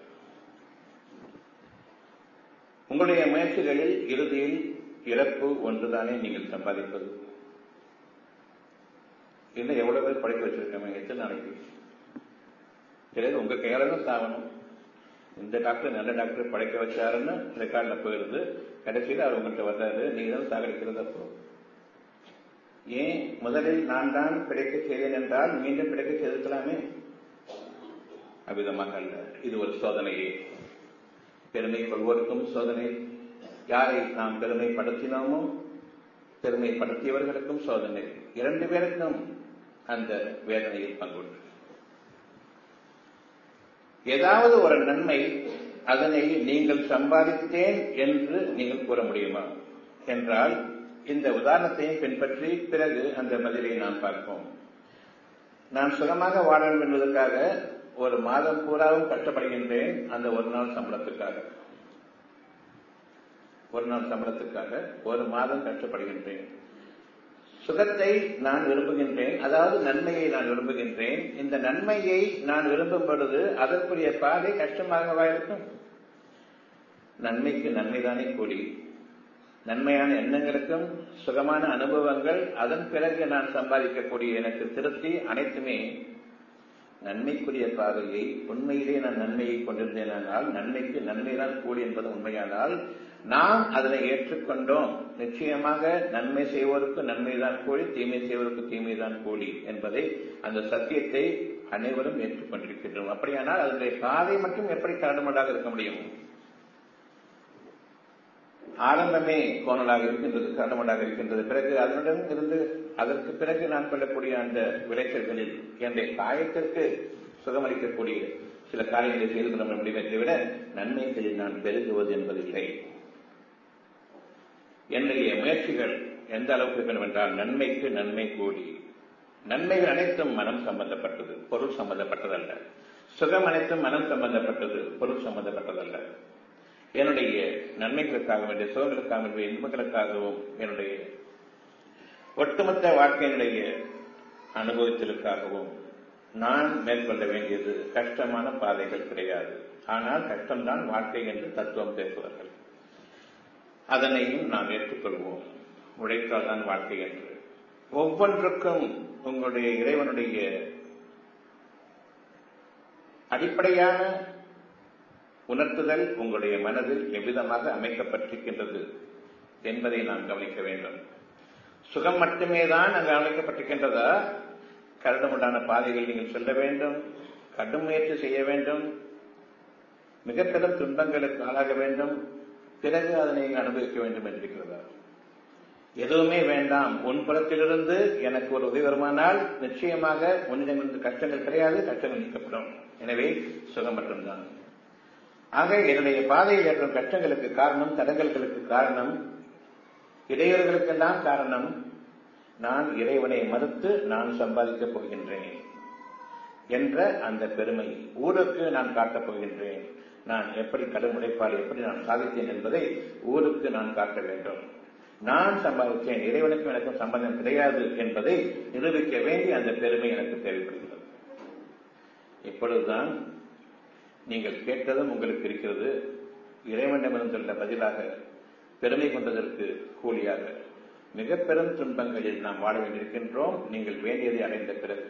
Speaker 1: உங்களுடைய முயற்சிகளில் இறுதியில் இறப்பு ஒன்றுதானே நீங்கள் சம்பாதிப்பது இன்னும் எவ்வளவு பேர் படிக்க வச்சிருக்கோம் எத்தனை நாளைக்கு பிறகு உங்க கையால தான் சாகணும் இந்த டாக்டர் நல்ல டாக்டர் படைக்க வச்சாருன்னு ரெக்கார்ட்ல போயிருது கடைசியில் அவர் உங்கள்கிட்ட வர்றாரு நீங்க தான் சாகடிக்கிறது அப்போ ஏன் முதலில் நான் தான் கிடைக்க செய்தேன் என்றால் மீண்டும் கிடைக்க செய்திருக்கலாமே அவ்விதமாக அல்ல இது ஒரு சோதனையே பெருமை கொள்வோருக்கும் சோதனை யாரை நாம் பெருமைப்படுத்தினோமோ பெருமைப்படுத்தியவர்களுக்கும் சோதனை இரண்டு பேருக்கும் அந்த வேதனையில் பங்குண்டு ஏதாவது ஒரு நன்மை அதனை நீங்கள் சம்பாதித்தேன் என்று நீங்கள் கூற முடியுமா என்றால் இந்த உதாரணத்தையும் பின்பற்றி பிறகு அந்த பதிலை நாம் பார்ப்போம் நான் சுகமாக வாழ வேண்டும் என்பதற்காக ஒரு மாதம் பூராவும் கஷ்டப்படுகின்றேன் அந்த ஒரு நாள் சம்பளத்துக்காக ஒரு நாள் சம்பளத்துக்காக ஒரு மாதம் கஷ்டப்படுகின்றேன் சுகத்தை நான் விரும்புகின்றேன் அதாவது நன்மையை நான் விரும்புகின்றேன் இந்த நன்மையை நான் விரும்பும் பொழுது அதற்குரிய பாதை கஷ்டமாகவா இருக்கும் நன்மைக்கு நன்மைதானே கூடி நன்மையான எண்ணங்களுக்கும் சுகமான அனுபவங்கள் அதன் பிறகு நான் சம்பாதிக்கக்கூடிய எனக்கு திருப்தி அனைத்துமே நன்மைக்குரிய பாதையை உண்மையிலே நான் நன்மையை கொண்டிருந்தேனால் நன்மைக்கு நன்மைதான் கூடி என்பது உண்மையானால் நாம் அதனை ஏற்றுக்கொண்டோம் நிச்சயமாக நன்மை செய்வோருக்கு நன்மைதான் கூலி தீமை செய்வோருக்கு தீமைதான் கூலி என்பதை அந்த சத்தியத்தை அனைவரும் ஏற்றுக்கொண்டிருக்கின்றோம் அப்படியானால் அதனுடைய பாதை மட்டும் எப்படி கரடுமடாக இருக்க முடியும் ஆரம்பமே கோணலாக இருக்கின்றது கரடுமடாக இருக்கின்றது பிறகு அதனுடன் இருந்து அதற்கு பிறகு நான் கொள்ளக்கூடிய அந்த விளைச்சல்களில் என்னுடைய காயத்திற்கு சுகமளிக்கக்கூடிய சில காரியங்களை செய்து கொள்ள முடியுமே தவிர நன்மைகளில் நான் பெருகுவது என்பதில்லை என்னுடைய முயற்சிகள் எந்த அளவுக்கு வேண்டும் என்றால் நன்மைக்கு நன்மை கூடி நன்மைகள் அனைத்தும் மனம் சம்பந்தப்பட்டது பொருள் சம்பந்தப்பட்டதல்ல சுகம் அனைத்தும் மனம் சம்பந்தப்பட்டது பொருள் சம்பந்தப்பட்டதல்ல என்னுடைய நன்மைகளுக்காக வேண்டிய சுகங்களுக்காக வேண்டிய இன்பங்களுக்காகவும் என்னுடைய ஒட்டுமொத்த வாழ்க்கையினுடைய அனுபவத்திற்காகவும் நான் மேற்கொள்ள வேண்டியது கஷ்டமான பாதைகள் கிடையாது ஆனால் கஷ்டம்தான் வாழ்க்கை என்று தத்துவம் பேசுவார்கள் அதனையும் நாம் ஏற்றுக்கொள்வோம் உழைத்தால் தான் வாழ்க்கை என்று ஒவ்வொன்றுக்கும் உங்களுடைய இறைவனுடைய அடிப்படையான உணர்த்துதல் உங்களுடைய மனதில் எவ்விதமாக அமைக்கப்பட்டிருக்கின்றது என்பதை நாம் கவனிக்க வேண்டும் சுகம் மட்டுமே தான் அங்கு அமைக்கப்பட்டிருக்கின்றதா கரடுமுடான பாதைகள் நீங்கள் செல்ல வேண்டும் கடும் முயற்சி செய்ய வேண்டும் மிக பெரும் துன்பங்களுக்கு ஆளாக வேண்டும் பிறகு அதனை அனுபவிக்க வேண்டும் என்றிருக்கிறதா எதுவுமே வேண்டாம் உன் புறத்திலிருந்து எனக்கு ஒரு உதவி வருமானால் நிச்சயமாக உன்னிடமிருந்து கஷ்டங்கள் கிடையாது கஷ்டங்கள் நீக்கப்படும் எனவே சுகம் மட்டும்தான் ஆக என்னுடைய பாதையில் ஏற்படும் கஷ்டங்களுக்கு காரணம் தடங்கல்களுக்கு காரணம் இடையூறுகளுக்கெல்லாம் காரணம் நான் இறைவனை மறுத்து நான் சம்பாதிக்கப் போகின்றேன் என்ற அந்த பெருமை ஊருக்கு நான் காட்டப் போகின்றேன் நான் எப்படி கடும் உழைப்பால் எப்படி நான் சாதித்தேன் என்பதை ஊருக்கு நான் காட்ட வேண்டும் நான் சம்பாதித்தேன் இறைவனுக்கும் எனக்கும் சம்பந்தம் கிடையாது என்பதை நிரூபிக்க வேண்டிய அந்த பெருமை எனக்கு தேவைப்படுகிறது இப்பொழுதுதான் நீங்கள் கேட்டதும் உங்களுக்கு இருக்கிறது இறைவனிடமிருந்துள்ள பதிலாக பெருமை கொண்டதற்கு கூலியாக மிக பெரும் துன்பங்களில் நாம் வாழ வேண்டியிருக்கின்றோம் நீங்கள் வேண்டியதை அடைந்த பிறகு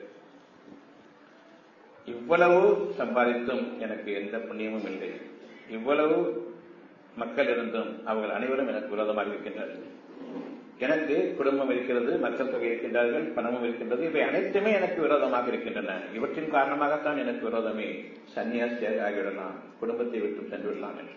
Speaker 1: இவ்வளவு சம்பாதித்தும் எனக்கு எந்த புண்ணியமும் இல்லை இவ்வளவு மக்கள் இருந்தும் அவர்கள் அனைவரும் எனக்கு விரோதமாக இருக்கின்றார்கள் எனக்கு குடும்பம் இருக்கிறது மக்கள் தொகை இருக்கின்றார்கள் பணமும் இருக்கின்றது இவை அனைத்துமே எனக்கு விரோதமாக இருக்கின்றன இவற்றின் காரணமாகத்தான் எனக்கு விரோதமே சன்னியாசியாக ஆகிவிடலாம் குடும்பத்தை விட்டு சென்று விடலாம் என்று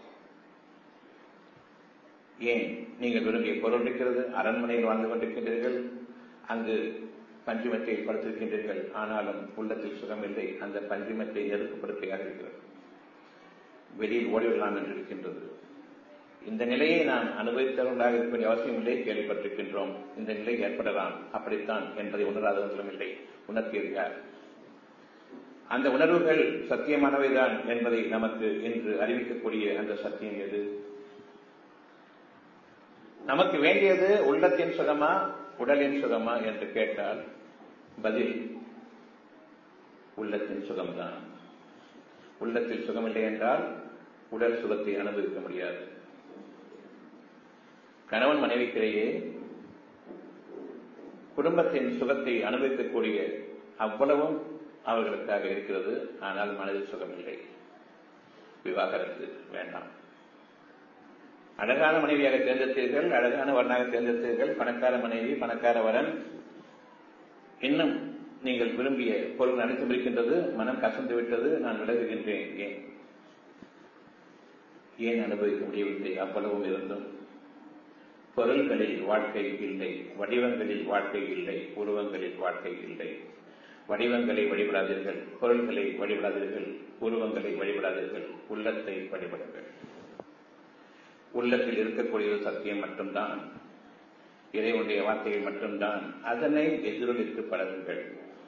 Speaker 1: ஏன் நீங்கள் விரும்பிய பொருள் இருக்கிறது அரண்மனையில் வாழ்ந்து கொண்டிருக்கின்றீர்கள் அங்கு பஞ்சுமத்தையில் படுத்திருக்கின்றீர்கள் ஆனாலும் உள்ளத்தில் சுகமில்லை அந்த பஞ்சுமத்தை எதிர்ப்புப்படுத்தியாக இருக்கிறது வெளியில் ஓடிவிடலாம் என்று இருக்கின்றது இந்த நிலையை நாம் அனுபவித்தவர்களாக இருக்க வேண்டிய அவசியம் இல்லை கேள்விப்பட்டிருக்கின்றோம் இந்த நிலை ஏற்படலாம் அப்படித்தான் என்பதை உணராதவர்களும் இல்லை உணர்த்தியது யார் அந்த உணர்வுகள் சத்தியமானவைதான் என்பதை நமக்கு இன்று அறிவிக்கக்கூடிய அந்த சத்தியம் எது நமக்கு வேண்டியது உள்ளத்தின் சுகமா உடலின் சுகமா என்று கேட்டால் பதில் உள்ளத்தின் சுகம்தான் உள்ளத்தில் சுகமில்லை என்றால் உடல் சுகத்தை அனுபவிக்க முடியாது கணவன் மனைவிக்கிடையே குடும்பத்தின் சுகத்தை அனுபவிக்கக்கூடிய அவ்வளவும் அவர்களுக்காக இருக்கிறது ஆனால் மனதில் சுகமில்லை விவாகரத்து வேண்டாம் அழகான மனைவியாக தேர்ந்தெடுத்தீர்கள் அழகான வரனாக தேர்ந்தெடுத்தீர்கள் பணக்கார மனைவி பணக்கார வரன் இன்னும் நீங்கள் விரும்பிய பொருள் அனைத்தும் இருக்கின்றது மனம் கசந்து விட்டது நான் விலகுகின்றேன் ஏன் ஏன் அனுபவிக்க முடியவில்லை அவ்வளவும் இருந்தும் பொருள்களில் வாழ்க்கை இல்லை வடிவங்களில் வாழ்க்கை இல்லை உருவங்களில் வாழ்க்கை இல்லை வடிவங்களை வழிபடாதீர்கள் பொருள்களை வழிபடாதீர்கள் உருவங்களை வழிபடாதீர்கள் உள்ளத்தை வழிபடுங்கள் உள்ளத்தில் இருக்கக்கூடிய சத்தியம் மட்டும்தான் இறைவனுடைய வார்த்தைகள் மட்டும்தான் அதனை எதிரொலித்து பழகுங்கள்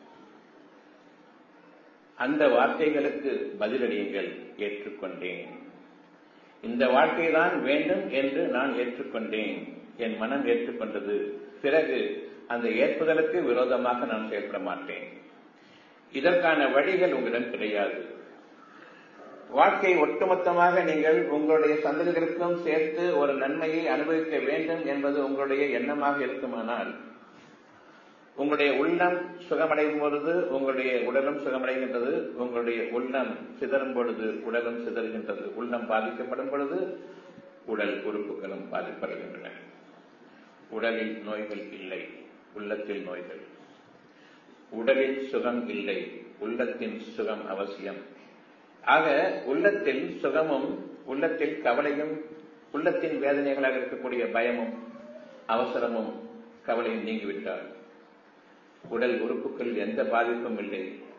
Speaker 1: அந்த வார்த்தைகளுக்கு பதிலடியுங்கள் ஏற்றுக்கொண்டேன் இந்த வாழ்க்கை தான் வேண்டும் என்று நான் ஏற்றுக்கொண்டேன் என் மனம் ஏற்றுக்கொண்டது பிறகு அந்த ஏற்புதலுக்கு விரோதமாக நான் செயல்பட மாட்டேன் இதற்கான வழிகள் உங்களிடம் கிடையாது வாழ்க்கை ஒட்டுமொத்தமாக நீங்கள் உங்களுடைய சந்ததிகளுக்கும் சேர்த்து ஒரு நன்மையை அனுபவிக்க வேண்டும் என்பது உங்களுடைய எண்ணமாக இருக்குமானால் உங்களுடைய உள்ளம் சுகமடையும் பொழுது உங்களுடைய உடலும் சுகமடைகின்றது உங்களுடைய உள்ளம் சிதறும் பொழுது உடலும் சிதறுகின்றது உள்ளம் பாதிக்கப்படும் பொழுது உடல் உறுப்புகளும் பாதிப்படுகின்றன உடலில் நோய்கள் இல்லை உள்ளத்தில் நோய்கள் உடலில் சுகம் இல்லை உள்ளத்தின் சுகம் அவசியம் ஆக உள்ளத்தில் சுகமும் உள்ளத்தில் கவலையும் உள்ளத்தின் வேதனைகளாக இருக்கக்கூடிய பயமும் அவசரமும் கவலையும் நீங்கிவிட்டால் உடல் உறுப்புகள் எந்த பாதிப்பும் இல்லை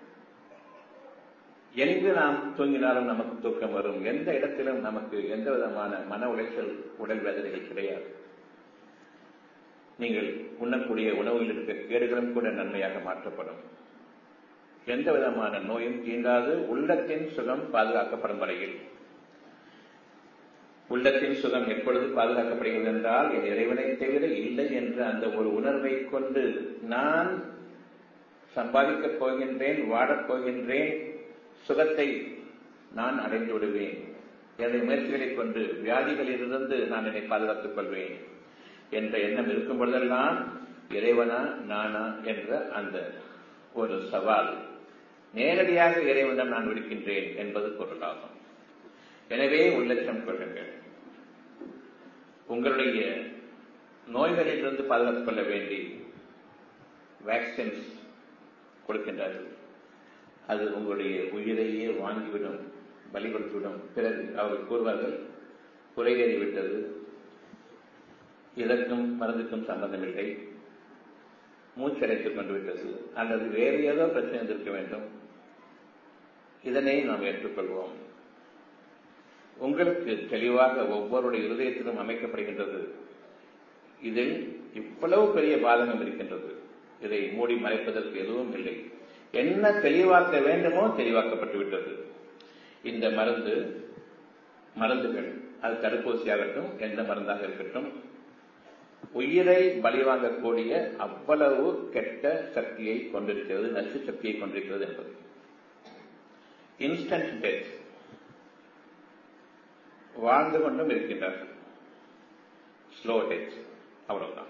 Speaker 1: எங்கு நாம் தூங்கினாலும் நமக்கு தூக்கம் வரும் எந்த இடத்திலும் நமக்கு எந்த விதமான மன உளைச்சல் உடல் வேதனைகள் கிடையாது நீங்கள் உண்ணக்கூடிய உணவில் இருக்க கேடுகளும் கூட நன்மையாக மாற்றப்படும் எந்த விதமான நோயும் தீண்டாது உள்ளத்தின் சுகம் பாதுகாக்கப்படும் வரையில் உள்ளத்தின் சுகம் எப்பொழுது பாதுகாக்கப்படுகிறது என்றால் என் இறைவனை தவிர இல்லை என்ற அந்த ஒரு உணர்வை கொண்டு நான் சம்பாதிக்கப் போகின்றேன் வாடப் போகின்றேன் சுகத்தை நான் அடைந்து விடுவேன் எனது முயற்சிகளைக் கொண்டு வியாதிகளிலிருந்து நான் என்னை பாதுகாத்துக் கொள்வேன் என்ற எண்ணம் இருக்கும் பொழுதெல்லாம் இறைவனா நானா என்ற அந்த ஒரு சவால் நேரடியாக இறைவனிடம் நான் விடுக்கின்றேன் என்பது பொருளாகும் எனவே உள்ளட்சம் கொள்ளுங்கள் உங்களுடைய நோய்களிலிருந்து பாதுகாத்துக் கொள்ள வேண்டி வேக்சின்ஸ் கொடுக்கின்றார்கள் அது உங்களுடைய உயிரையே வாங்கிவிடும் பலி கொடுத்துவிடும் பிறகு அவர்கள் கூறுவார்கள் குறைகேறிவிட்டது இதற்கும் மருந்துக்கும் சம்பந்தமில்லை மூச்சடைத்துக் கொண்டு விட்டது அல்லது வேறு ஏதோ பிரச்சனை இருந்திருக்க வேண்டும் இதனை நாம் ஏற்றுக்கொள்வோம் உங்களுக்கு தெளிவாக ஒவ்வொருடைய இருதயத்திலும் அமைக்கப்படுகின்றது இதில் இவ்வளவு பெரிய பாதகம் இருக்கின்றது இதை மூடி மறைப்பதற்கு எதுவும் இல்லை என்ன தெளிவாக்க வேண்டுமோ தெளிவாக்கப்பட்டு விட்டது இந்த மருந்து மருந்துகள் அது தடுப்பூசியாகட்டும் எந்த மருந்தாக இருக்கட்டும் உயிரை பலிவாங்கக்கூடிய அவ்வளவு கெட்ட சக்தியை கொண்டிருக்கிறது நச்சு சக்தியை கொண்டிருக்கிறது என்பது இன்ஸ்டன்ட் டெத் வாழ்ந்து கொண்டும் இருக்கின்றார்கள் ஸ்லோ டெத் அவ்வளவுதான்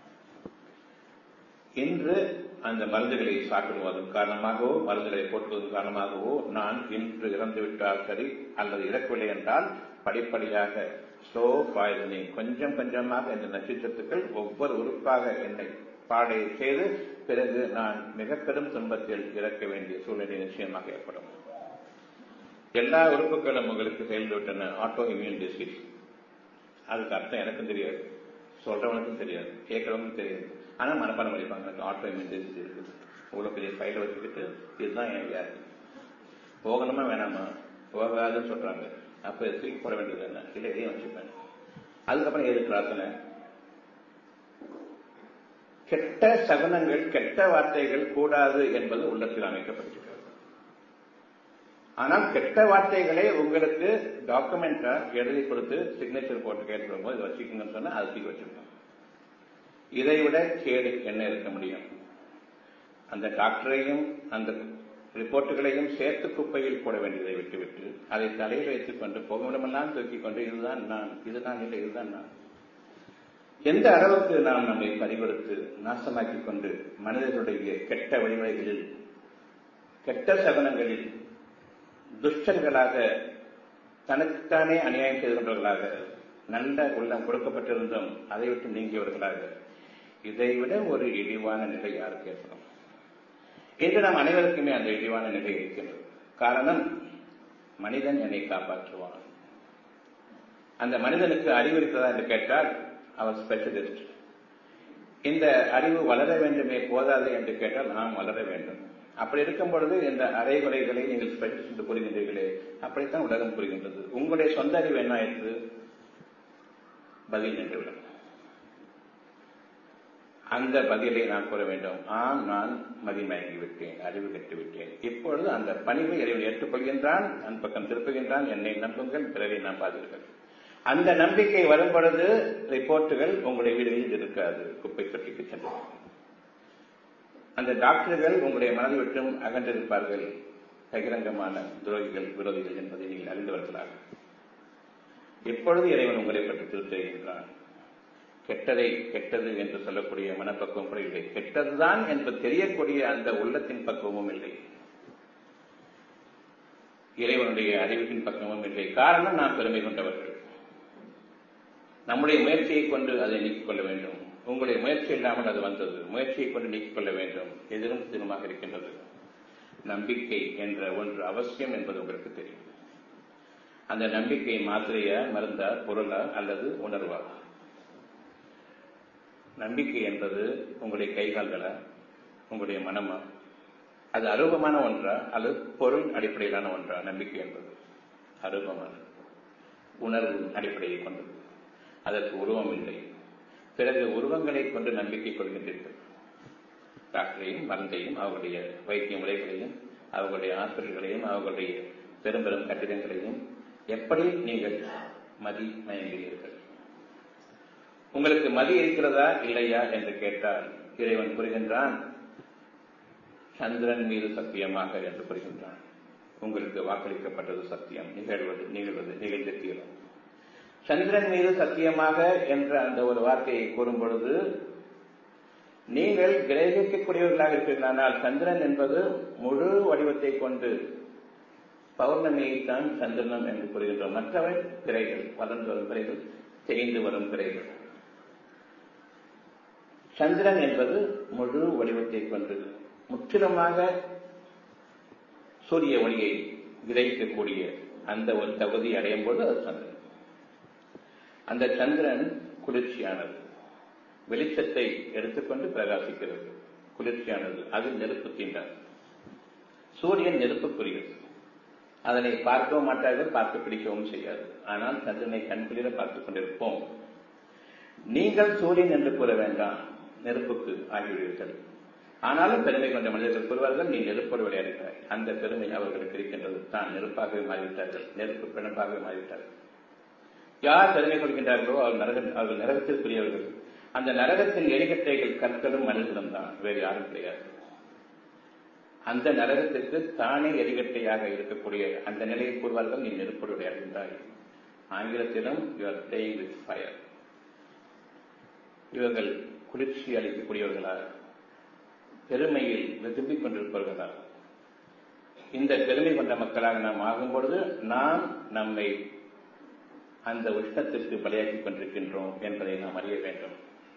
Speaker 1: இன்று அந்த மருந்துகளை சாப்பிடுவதன் காரணமாகவோ மருந்துகளை போட்டுவதன் காரணமாகவோ நான் இன்று இறந்து விட்டால் சரி அல்லது இறக்கவில்லை என்றால் படிப்படியாக ஸ்லோ பாய்சனிங் கொஞ்சம் கொஞ்சமாக இந்த நச்சுச்சத்துக்கள் ஒவ்வொரு உறுப்பாக என்னை பாடை செய்து பிறகு நான் மிக பெரும் துன்பத்தில் இறக்க வேண்டிய சூழ்நிலை நிச்சயமாக ஏற்படும் எல்லா உறுப்புகளும் உங்களுக்கு செயல்பட்டன ஆட்டோ இம்யூன் டிசீஸ் அதுக்கு அர்த்தம் எனக்கும் தெரியாது சொல்றவனுக்கும் தெரியாது கேட்கறவனுக்கும் தெரியாது ஆனா மனப்பாடம் பண்ணிப்பாங்க எனக்கு ஆட்டோ இம்யூன் டிசீஸ் இருக்குது இவ்வளவு பெரிய ஃபைல வச்சுக்கிட்டு இதுதான் என் வியாதி போகணுமா வேணாமா போகாதுன்னு சொல்றாங்க அப்ப தூக்கி போட வேண்டியது என்ன இல்ல இதையும் வச்சுப்பேன் அதுக்கப்புறம் எது பிரார்த்தனை கெட்ட சகுனங்கள் கெட்ட வார்த்தைகள் கூடாது என்பது உள்ளத்தில் அமைக்கப்பட்டிருக்கிறது ஆனால் கெட்ட வார்த்தைகளை உங்களுக்கு டாக்குமெண்டா எழுதி கொடுத்து சிக்னேச்சர் போட்டு கேட்டு போது வச்சுக்கோங்கன்னு சொன்னா அது தூக்கி வச்சிருக்கோம் இதை விட கேடு என்ன இருக்க முடியும் அந்த டாக்டரையும் அந்த ரிப்போர்ட்டுகளையும் சேர்த்து குப்பையில் போட வேண்டியதை விட்டுவிட்டு அதை தலையில் வைத்துக் கொண்டு புகமிடமெல்லாம் தூக்கிக் கொண்டு இதுதான் நான் இதுதான் இல்லை இதுதான் நான் எந்த அளவுக்கு நாம் நம்மை பறிகொடுத்து நாசமாக்கிக் கொண்டு மனிதர்களுடைய கெட்ட வழிமுறைகளில் கெட்ட சகனங்களில் துஷ்டர்களாக தனக்குத்தானே அநியாயம் செய்தவர்களாக நல்ல உள்ளம் கொடுக்கப்பட்டிருந்தும் அதை விட்டு நீங்கியவர்களாக இதைவிட ஒரு இழிவான நிலை யாருக்கு ஏற்படும் இன்று நாம் அனைவருக்குமே அந்த இழிவான நிலை இருக்கின்றது காரணம் மனிதன் என்னை காப்பாற்றுவான் அந்த மனிதனுக்கு அறிவு இருக்கிறதா என்று கேட்டால் அவர் ஸ்பெஷலிஸ்ட் இந்த அறிவு வளர வேண்டுமே போதாது என்று கேட்டால் நாம் வளர வேண்டும் அப்படி இருக்கும் பொழுது இந்த அரைகுறைகளை நீங்கள் ஸ்பெஷலிஸ்ட் என்று கூறுகின்றீர்களே அப்படித்தான் உலகம் புரிகின்றது உங்களுடைய சொந்த அறிவு என்ன ஆயிற்று பதில் நின்றுவிடும் அந்த பதிலை நான் கூற வேண்டும் ஆம் நான் மதிமயங்கி விட்டேன் அறிவு கெட்டு விட்டேன் இப்பொழுது அந்த பணிவை இறைவன் ஏற்றுக்கொள்கின்றான் அந்த பக்கம் திருப்புகின்றான் என்னை நம்புங்கள் பிறரை நம்பாதீர்கள் அந்த நம்பிக்கை வரும் பொழுது ரிப்போர்ட்டுகள் உங்களுடைய வீடுகளில் இருக்காது குப்பை தொட்டிக்கு சென்று அந்த டாக்டர்கள் உங்களுடைய மனதை விட்டும் அகன்றிருப்பார்கள் பகிரங்கமான துரோகிகள் விரோதிகள் என்பதை நீங்கள் அறிந்தவர்களாக எப்பொழுது இறைவன் உங்களை பற்றி திருத்துகின்றான் கெட்டதை கெட்டது என்று சொல்லக்கூடிய மனப்பக்குவம் கூட இல்லை கெட்டதுதான் என்று தெரியக்கூடிய அந்த உள்ளத்தின் பக்குவமும் இல்லை இறைவனுடைய அறிவின் பக்கமும் இல்லை காரணம் நாம் பெருமை கொண்டவர்கள் நம்முடைய முயற்சியை கொண்டு அதை நீக்கிக் கொள்ள வேண்டும் உங்களுடைய முயற்சி இல்லாமல் அது வந்தது முயற்சியை கொண்டு நீக்கிக் கொள்ள வேண்டும் எதிரும் தினமாக இருக்கின்றது நம்பிக்கை என்ற ஒன்று அவசியம் என்பது உங்களுக்கு தெரியும் அந்த நம்பிக்கை மாத்திரையா மருந்தா பொருளா அல்லது உணர்வா நம்பிக்கை என்பது உங்களுடைய கைகால்களா உங்களுடைய மனமா அது அரூபமான ஒன்றா அல்லது பொருள் அடிப்படையிலான ஒன்றா நம்பிக்கை என்பது அரூபமான உணர்வு அடிப்படையை கொண்டது அதற்கு உருவம் இல்லை பிறகு உருவங்களை கொண்டு நம்பிக்கை கொள்கின்றீர்கள் டாக்டரையும் மருந்தையும் அவர்களுடைய வைத்திய முறைகளையும் அவர்களுடைய ஆசிரியர்களையும் அவர்களுடைய பெரும் பெரும் கட்டிடங்களையும் எப்படி நீங்கள் மதி மயங்குகிறீர்கள் உங்களுக்கு மதி இருக்கிறதா இல்லையா என்று கேட்டால் இறைவன் புரிகின்றான் சந்திரன் மீது சத்தியமாக என்று புரிகின்றான் உங்களுக்கு வாக்களிக்கப்பட்டது சத்தியம் நிகழ்வது நிகழ்வது நிகழ்ந்து தீரும் சந்திரன் மீது சத்தியமாக என்ற அந்த ஒரு வார்த்தையை கூறும் பொழுது நீங்கள் கிரகிக்கக்கூடியவர்களாக இருக்கிறீர்களானால் சந்திரன் என்பது முழு வடிவத்தை கொண்டு பௌர்ணமியைத்தான் சந்திரனம் என்று கூறுகின்றோம் மற்றவை திரைகள் வளர்ந்து வரும் திரைகள் தேய்ந்து வரும் திரைகள் சந்திரன் என்பது முழு வடிவத்தை கொண்டு முற்றிலுமாக சூரிய ஒளியை கிரகிக்கக்கூடிய அந்த ஒரு தகுதி அடையும் போது அது சந்திரன் அந்த சந்திரன் குளிர்ச்சியானது வெளிச்சத்தை எடுத்துக்கொண்டு பிரகாசிக்கிறது குளிர்ச்சியானது அது நெருப்பு தீண்டாது சூரியன் நெருப்புக்குரியது அதனை பார்க்கவும் மாட்டார்கள் பார்க்க பிடிக்கவும் செய்யாது ஆனால் சந்திரனை கண்குளிர பார்த்துக் கொண்டிருப்போம் நீங்கள் சூரியன் என்று கூற வேண்டாம் நெருப்புக்கு ஆகிவிடுவீர்கள் ஆனாலும் பெருமை கொண்ட மனிதர்கள் கூறுவார்கள் நீ நெருப்போடு விளையாடுகிறாய் அந்த பெருமை அவர்களுக்கு இருக்கின்றது தான் நெருப்பாகவே மாறிவிட்டார்கள் நெருப்பு பிணப்பாகவே மாறிவிட்டார்கள் யார் பெருமை கொள்கின்றார்களோ அவர் நரக அவர்கள் நரகத்திற்குரியவர்கள் அந்த நரகத்தின் எரிகட்டைகள் கற்களும் மனிதனும் தான் வேறு யாரும் கிடையாது அந்த நரகத்திற்கு தானே எரிகட்டையாக இருக்கக்கூடிய அந்த நிலையை கூறுவார்கள் நீ நெருப்போடு விளையாடுகின்றாய் ஆங்கிலத்திலும் யுவர் பிளேயிங் வித் ஃபயர் இவர்கள் குளிர்ச்சி அளிக்கக்கூடியவர்களா பெருமையில் விரும்பிக் கொண்டிருப்பவர்களா இந்த பெருமை கொண்ட மக்களாக நாம் ஆகும் பொழுது நாம் நம்மை அந்த உஷ்ணத்திற்கு பலியாக்கிக் கொண்டிருக்கின்றோம் என்பதை நாம் அறிய வேண்டும்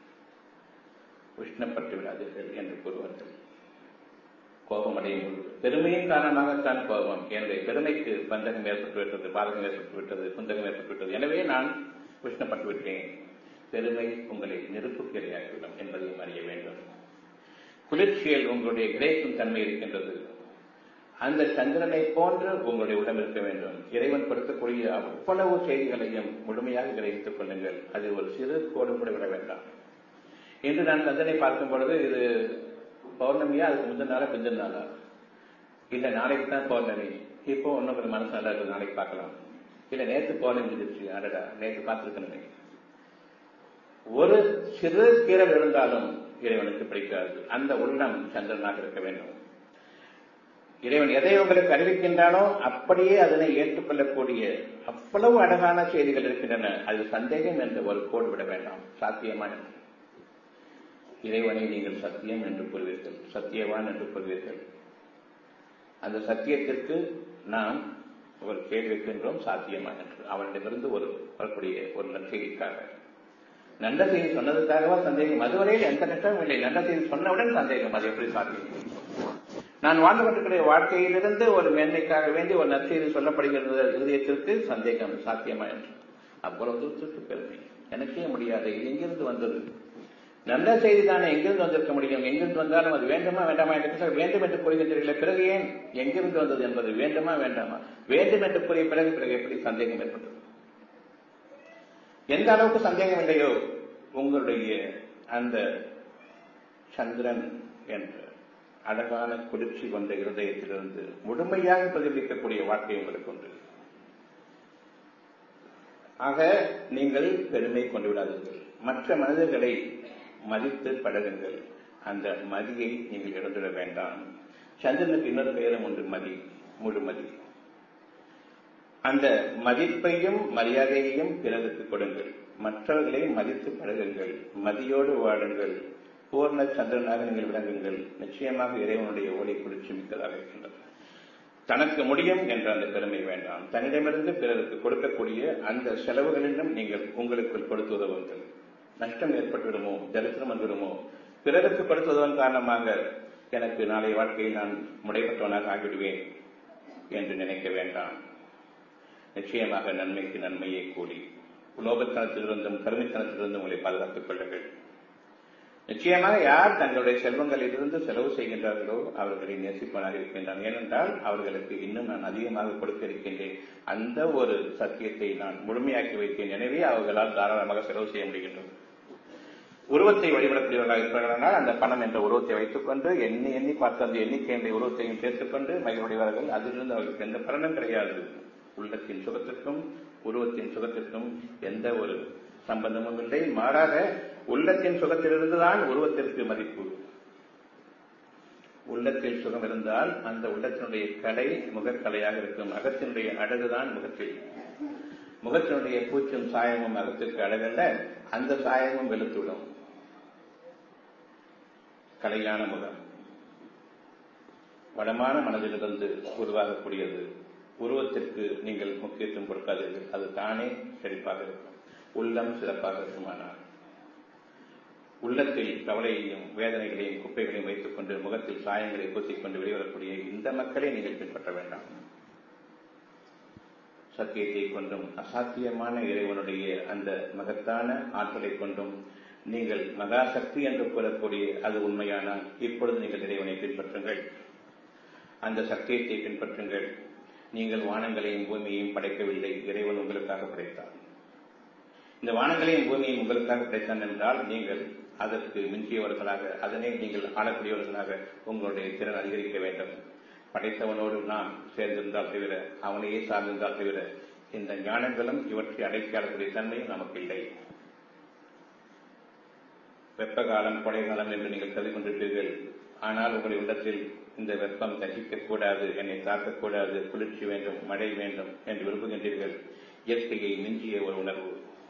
Speaker 1: உஷ்ணப்பட்டு விடாதீர்கள் என்று கூறுவார்கள் கோபம் அடையும் பொழுது பெருமையின் காரணமாகத்தான் கோபம் என்னுடைய பெருமைக்கு பந்தகம் ஏற்பட்டு விட்டது பாதகம் ஏற்பட்டு விட்டது குந்தகம் ஏற்பட்டு விட்டது எனவே நான் உஷ்ணப்பட்டு விட்டேன் பெருமை உங்களை நெருப்புக்கு இரையாக்கிவிடும் என்பதையும் அறிய வேண்டும் குளிர்ச்சியில் உங்களுடைய கிடைக்கும் தன்மை இருக்கின்றது அந்த சந்திரனை போன்று உங்களுடைய உடம்பு இருக்க வேண்டும் இறைவன் கொடுக்கக்கூடிய அவ்வளவு செய்திகளையும் முழுமையாக கிரகித்துக் கொள்ளுங்கள் அது ஒரு சிறு கோடு கூட விட வேண்டாம் இன்று நான் சந்திரனை பார்க்கும் பொழுது இது பௌர்ணமியா அதுக்கு முந்தின நாளா பிந்தின நாளா இல்ல நாளைக்கு தான் பௌர்ணமி இப்போ இன்னும் கொஞ்சம் மனசு நல்லா இருக்கு நாளைக்கு பார்க்கலாம் இல்ல நேற்று பௌர்ணமி முடிஞ்சிருச்சு அடடா நேற்று பார்த்துருக்கணுமே ஒரு சிறு கீரல் இருந்தாலும் இறைவனுக்கு பிடிக்காது அந்த உள்ளம் சந்திரனாக இருக்க வேண்டும் இறைவன் எதை உங்களுக்கு அறிவிக்கின்றானோ அப்படியே அதனை ஏற்றுக்கொள்ளக்கூடிய அவ்வளவு அழகான செய்திகள் இருக்கின்றன அது சந்தேகம் என்று ஒரு கோடு விட வேண்டாம் சாத்தியமான இறைவனை நீங்கள் சத்தியம் என்று கூறுவீர்கள் சத்தியவான் என்று கூறுவீர்கள் அந்த சத்தியத்திற்கு நாம் ஒரு கேள்வி வைக்கின்றோம் சாத்தியமான என்று அவனிடமிருந்து ஒரு வரக்கூடிய ஒரு நற்செய்திக்காக நல்ல செய்தி சொன்னதுக்காகவா சந்தேகம் அதுவரையில் எந்த கஷ்டமும் இல்லை நல்ல செய்தி சொன்னவுடன் சந்தேகம் அது எப்படி சாத்தியம் நான் வாழ்ந்து கொண்டிருக்கிற வாழ்க்கையிலிருந்து ஒரு மேன்மைக்காக வேண்டி ஒரு நற்செய்தி சொல்லப்படுகிறது இருதயத்திற்கு சந்தேகம் சாத்தியமா என்று அவ்வளவு தூரத்திற்கு பெருமை எனக்கே முடியாது இது எங்கிருந்து வந்தது நல்ல செய்தி தானே எங்கிருந்து வந்திருக்க முடியும் எங்கிருந்து வந்தாலும் அது வேண்டுமா வேண்டாமா என்று வேண்டும் என்று கூறுகின்றீர்களே பிறகு ஏன் எங்கிருந்து வந்தது என்பது வேண்டுமா வேண்டாமா வேண்டும் என்று கூறிய பிறகு பிறகு எப்படி சந்தேகம் ஏற்பட்டது எந்த அளவுக்கு சந்தேகம் இல்லையோ உங்களுடைய அந்த சந்திரன் என்ற அழகான குளிர்ச்சி கொண்ட இருதயத்திலிருந்து முழுமையாக பிரதிபலிக்கக்கூடிய வாழ்க்கை உங்களுக்கு உண்டு ஆக நீங்கள் பெருமை கொண்டு விடாதீர்கள் மற்ற மனிதர்களை மதித்து பழகுங்கள் அந்த மதியை நீங்கள் இழந்துட வேண்டாம் சந்திரனுக்கு இன்னொரு பெயரும் உண்டு மதி முழுமதி அந்த மதிப்பையும் மரியாதையையும் பிறருக்கு கொடுங்கள் மற்றவர்களை மதித்து பழகுங்கள் மதியோடு வாழுங்கள் பூர்ண சந்திரனாக நீங்கள் விளங்குங்கள் நிச்சயமாக இறைவனுடைய ஒளி குளிர்ச்சி மிக்கதாக இருக்கின்றது தனக்கு முடியும் என்ற அந்த பெருமை வேண்டாம் தன்னிடமிருந்து பிறருக்கு கொடுக்கக்கூடிய அந்த செலவுகளிலும் நீங்கள் உங்களுக்குள் கொடுத்து உதவுங்கள் நஷ்டம் ஏற்பட்டுவிடுமோ தரித்திரம் வந்துவிடுமோ பிறருக்கு கொடுத்துவதன் காரணமாக எனக்கு நாளைய வாழ்க்கையில் நான் முடைப்பட்டவனாக ஆகிவிடுவேன் என்று நினைக்க வேண்டாம் நிச்சயமாக நன்மைக்கு நன்மையை கூடி உலோகத்தனத்திலிருந்தும் கருமைத்தனத்திலிருந்தும் உங்களை பாதுகாத்துக் கொள்ளுங்கள் நிச்சயமாக யார் தங்களுடைய செல்வங்களிலிருந்து செலவு செய்கின்றார்களோ அவர்களை நேசிப்பவனாக இருக்கின்றான் ஏனென்றால் அவர்களுக்கு இன்னும் நான் அதிகமாக கொடுக்க இருக்கின்றேன் அந்த ஒரு சத்தியத்தை நான் முழுமையாக்கி வைத்தேன் எனவே அவர்களால் தாராளமாக செலவு செய்ய முடிகின்றது உருவத்தை வழிபடக்கூடியவர்களாக இருக்கிறார்கள் அந்த பணம் என்ற உருவத்தை வைத்துக் கொண்டு எண்ணி எண்ணி பார்த்து அந்த எண்ணிக்கை என்ற உருவத்தையும் சேர்த்துக் கொண்டு மகிழ்வுடையவர்கள் அதிலிருந்து அவர்களுக்கு எந்த பலனும் கிடையாது உள்ளத்தின் சுகத்திற்கும் உருவத்தின் சுகத்திற்கும் எந்த ஒரு சம்பந்தமும் இல்லை மாறாக உள்ளத்தின் சுகத்திலிருந்து தான் உருவத்திற்கு மதிப்பு உள்ளத்தில் சுகம் இருந்தால் அந்த உள்ளத்தினுடைய கலை முகக்கலையாக இருக்கும் அகத்தினுடைய அழகுதான் முகத்தில் முகத்தினுடைய பூச்சும் சாயமும் அகத்திற்கு அழகல்ல அந்த சாயமும் வெளுத்துவிடும் கலையான முகம் வளமான மனதிலிருந்து உருவாகக்கூடியது உருவத்திற்கு நீங்கள் முக்கியத்துவம் கொடுக்காதீர்கள் அது தானே செழிப்பாக இருக்கும் உள்ளம் சிறப்பாக இருக்குமானால் உள்ளத்தில் கவலையையும் வேதனைகளையும் குப்பைகளையும் வைத்துக் கொண்டு முகத்தில் சாயங்களை பூசிக்கொண்டு வெளிவரக்கூடிய இந்த மக்களை நீங்கள் பின்பற்ற வேண்டாம் சத்தியத்தை கொண்டும் அசாத்தியமான இறைவனுடைய அந்த மகத்தான ஆற்றலை கொண்டும் நீங்கள் மகா சக்தி என்று கூறக்கூடிய அது உண்மையானால் இப்பொழுது நீங்கள் இறைவனை பின்பற்றுங்கள் அந்த சத்தியத்தை பின்பற்றுங்கள் நீங்கள் வானங்களையும் பூமியையும் படைக்கவில்லை இறைவன் உங்களுக்காக படைத்தார் இந்த வானங்களையும் பூமியையும் உங்களுக்காக கிடைத்தான் என்றால் நீங்கள் அதற்கு மிஞ்சியவர்களாக அதனை நீங்கள் ஆளக்கூடியவர்களாக உங்களுடைய திறன் அதிகரிக்க வேண்டும் படைத்தவனோடு நாம் சேர்ந்திருந்தால் தவிர அவனையே சார்ந்திருந்தால் தவிர இந்த ஞானங்களும் இவற்றை அடைக்காலக்கூடிய தன்மையும் நமக்கு இல்லை வெப்ப காலம் கொடை காலம் என்று நீங்கள் கருதி கொண்டிருப்பீர்கள் ஆனால் உங்களுடைய உள்ளத்தில் இந்த வெப்பம் தகிக்கக்கூடாது என்னை தாக்கக்கூடாது குளிர்ச்சி வேண்டும் மழை வேண்டும் என்று விரும்புகின்றீர்கள் இயற்கையை மிஞ்சிய ஒரு உணர்வு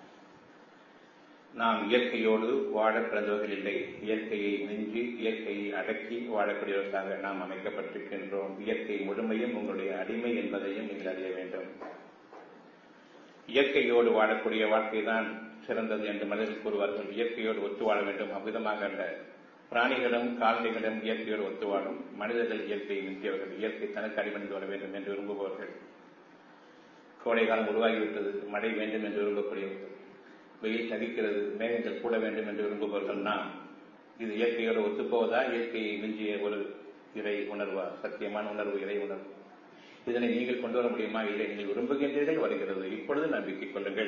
Speaker 1: நாம் இயற்கையோடு வாழ பிறந்தவர்கள் இல்லை இயற்கையை மிஞ்சி இயற்கையை அடக்கி வாழக்கூடியவர்களாக நாம் அமைக்கப்பட்டிருக்கின்றோம் இயற்கை முழுமையும் உங்களுடைய அடிமை என்பதையும் நீங்கள் அறிய வேண்டும் இயற்கையோடு வாழக்கூடிய வாழ்க்கை தான் சிறந்தது என்று மனிதர்கள் கூறுவார்கள் இயற்கையோடு ஒத்து வாழ வேண்டும் அவ்விதமாக அல்ல பிராணிகளும் கால்நடைகளும் இயற்கையோடு ஒத்து வாழும் மனிதர்கள் இயற்கையை மிஞ்சியவர்கள் இயற்கை தனக்கு அடிமணிந்து வர வேண்டும் என்று விரும்புபவர்கள் கோடை காலம் உருவாகிவிட்டது மழை வேண்டும் என்று விரும்பக்கூடியவர்கள் வெயில் தகிக்கிறது மேகங்கள் கூட வேண்டும் என்று விரும்புபவர்கள் நாம் இது இயற்கையோடு ஒத்துப்போவதா இயற்கையை மிஞ்சிய ஒரு இறை உணர்வா சத்தியமான உணர்வு இறை உணர்வு இதனை நீங்கள் கொண்டு வர முடியுமா இல்லை நீங்கள் விரும்புகின்றீர்கள் வருகிறது இப்பொழுது நம்பிக்கை கொள்ளுங்கள்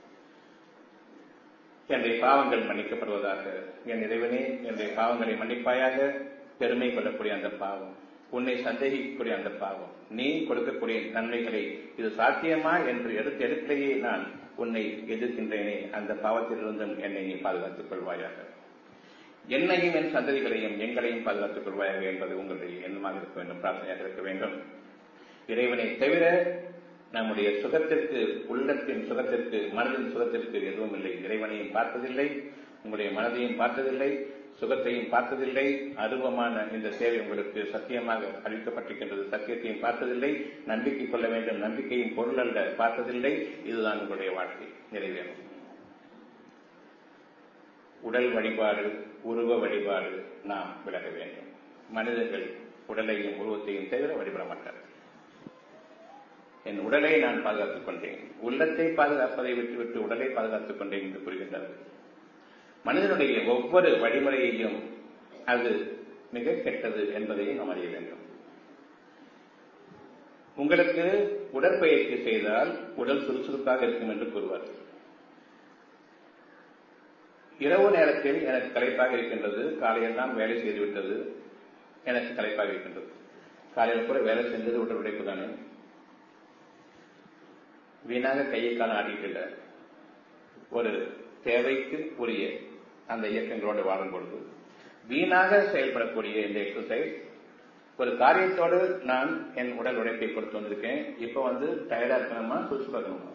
Speaker 1: என்னுடைய பாவங்கள் மன்னிக்கப்படுவதாக என் இறைவனே என்னுடைய பாவங்களை மன்னிப்பாயாக பெருமை கொள்ளக்கூடிய அந்த பாவம் உன்னை சந்தேகிக்கக்கூடிய அந்த பாவம் நீ கொடுக்கக்கூடிய நன்மைகளை இது சாத்தியமா என்று எடுத்து எடுக்கையே நான் உன்னை எதிர்க்கின்றேனே அந்த பாவத்திலிருந்தும் என்னை நீ பாதுகாத்துக் கொள்வாயாக என்னையும் என் சந்ததிகளையும் எங்களையும் பாதுகாத்துக் கொள்வாயாக என்பது உங்களுடைய எண்ணமாக இருக்க வேண்டும் பிரார்த்தனையாக இருக்க வேண்டும் இறைவனை தவிர நம்முடைய சுகத்திற்கு உள்ளத்தின் சுகத்திற்கு மனதின் சுகத்திற்கு எதுவும் இல்லை இறைவனையும் பார்த்ததில்லை உங்களுடைய மனதையும் பார்த்ததில்லை சுகத்தையும் பார்த்ததில்லை அருவமான இந்த சேவை உங்களுக்கு சத்தியமாக அளிக்கப்பட்டிருக்கின்றது சத்தியத்தையும் பார்த்ததில்லை நம்பிக்கை கொள்ள வேண்டும் நம்பிக்கையும் பொருள் அல்ல பார்த்ததில்லை இதுதான் உங்களுடைய வாழ்க்கை நிறைவேறும் உடல் வழிபாடு உருவ வழிபாடு நாம் விலக வேண்டும் மனிதர்கள் உடலையும் உருவத்தையும் தவிர வழிபட மாட்டார்கள் என் உடலை நான் பாதுகாத்துக் கொண்டேன் உள்ளத்தை பாதுகாப்பதை விட்டுவிட்டு உடலை பாதுகாத்துக் கொண்டேன் என்று கூறுகின்றார்கள் மனிதனுடைய ஒவ்வொரு வழிமுறையையும் அது மிக கெட்டது என்பதையும் நாம் அறிய வேண்டும் உங்களுக்கு உடற்பயிற்சி செய்தால் உடல் சுறுசுறுப்பாக இருக்கும் என்று கூறுவார்கள் இரவு நேரத்தில் எனக்கு களைப்பாக இருக்கின்றது காலையெல்லாம் வேலை செய்துவிட்டது எனக்கு களைப்பாக இருக்கின்றது காலையில் கூட வேலை செஞ்சது உடல் உடைப்பு தானே வீணாக கையை காலம் ஆடிக்கிட்ட ஒரு தேவைக்கு உரிய அந்த இயக்கங்களோடு வாழும் பொழுது வீணாக செயல்படக்கூடிய இந்த எக்ஸசைஸ் ஒரு காரியத்தோடு நான் என் உடல் உழைப்பை கொடுத்து வந்திருக்கேன் இப்ப வந்து டயர்டா இருக்கணுமா சுவிச்சு பார்க்கணுமா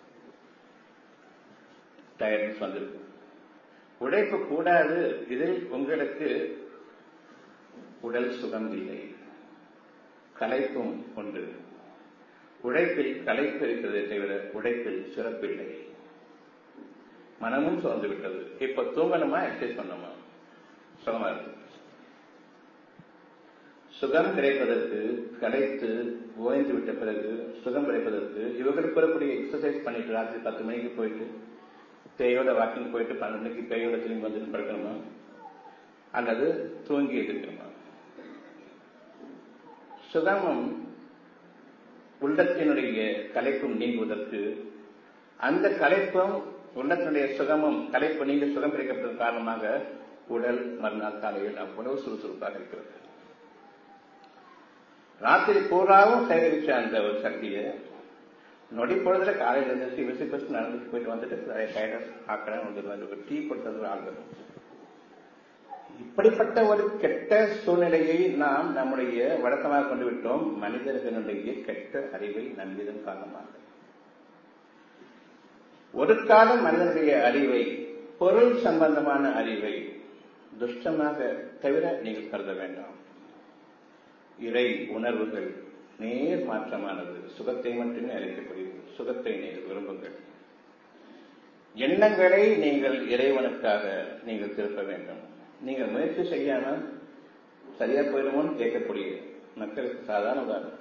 Speaker 1: டயர்ட்னஸ் வந்திருக்கு உழைப்பு கூடாது இதில் உங்களுக்கு உடல் சுகம் இல்லை கலைப்பும் உண்டு உழைப்பில் கலைப்பு இருக்கிறதே தவிர உழைப்பில் சிறப்பில்லை மனமும் சோர்ந்து விட்டது இப்ப தூங்கணுமா எக்ஸசைஸ் பண்ணணுமா சுகமா இருக்கு சுகம் கிடைப்பதற்கு கலைத்து ஓய்ந்து விட்ட பிறகு சுகம் கிடைப்பதற்கு இவர்களுக்கு வரக்கூடிய எக்ஸசைஸ் பண்ணிட்டு ராத்திரி பத்து மணிக்கு போயிட்டு பேயோட வாக்கிங் போயிட்டு பன்னெண்டு மணிக்கு பேயோட திரும்பி வந்துட்டு படுக்கணுமா அல்லது தூங்கி இருக்கணுமா சுகமும் உள்ளத்தினுடைய கலைப்பும் நீங்குவதற்கு அந்த கலைப்பும் உள்ளத்தினுடைய சுகமும் கலைப்பு நீங்க சுகம் கிடைக்கப்படும் காரணமாக உடல் மறுநாள் காலையில் அவ்வளவு சுறுசுறுப்பாக இருக்கிறது ராத்திரி பூராவும் சேகரிச்ச அந்த ஒரு சக்தியை நொடி பொழுதுல காலையில் எழுந்திரிச்சு விசி பஸ் நடந்துட்டு போயிட்டு வந்துட்டு டயர்டஸ் ஆக்கிறேன் வந்துடுவாங்க ஒரு டீ கொடுத்தது ஆள் வரும் இப்படிப்பட்ட ஒரு கெட்ட சூழ்நிலையை நாம் நம்முடைய வழக்கமாக கொண்டு விட்டோம் மனிதர்களுடைய கெட்ட அறிவை நம்பிதன் காரணமாக ஒரு காலம் மனிதனுடைய அறிவை பொருள் சம்பந்தமான அறிவை துஷ்டமாக தவிர நீங்கள் கருத வேண்டாம் இறை உணர்வுகள் நேர் மாற்றமானது சுகத்தை மட்டுமே அளிக்கக்கூடியது சுகத்தை நீங்கள் விரும்புங்கள் எண்ணங்களை நீங்கள் இறைவனுக்காக நீங்கள் திருப்ப வேண்டும் நீங்கள் முயற்சி செய்யாம சரியா போயிடுமோன்னு கேட்கக்கூடிய மக்களுக்கு சாதாரண உதாரணம்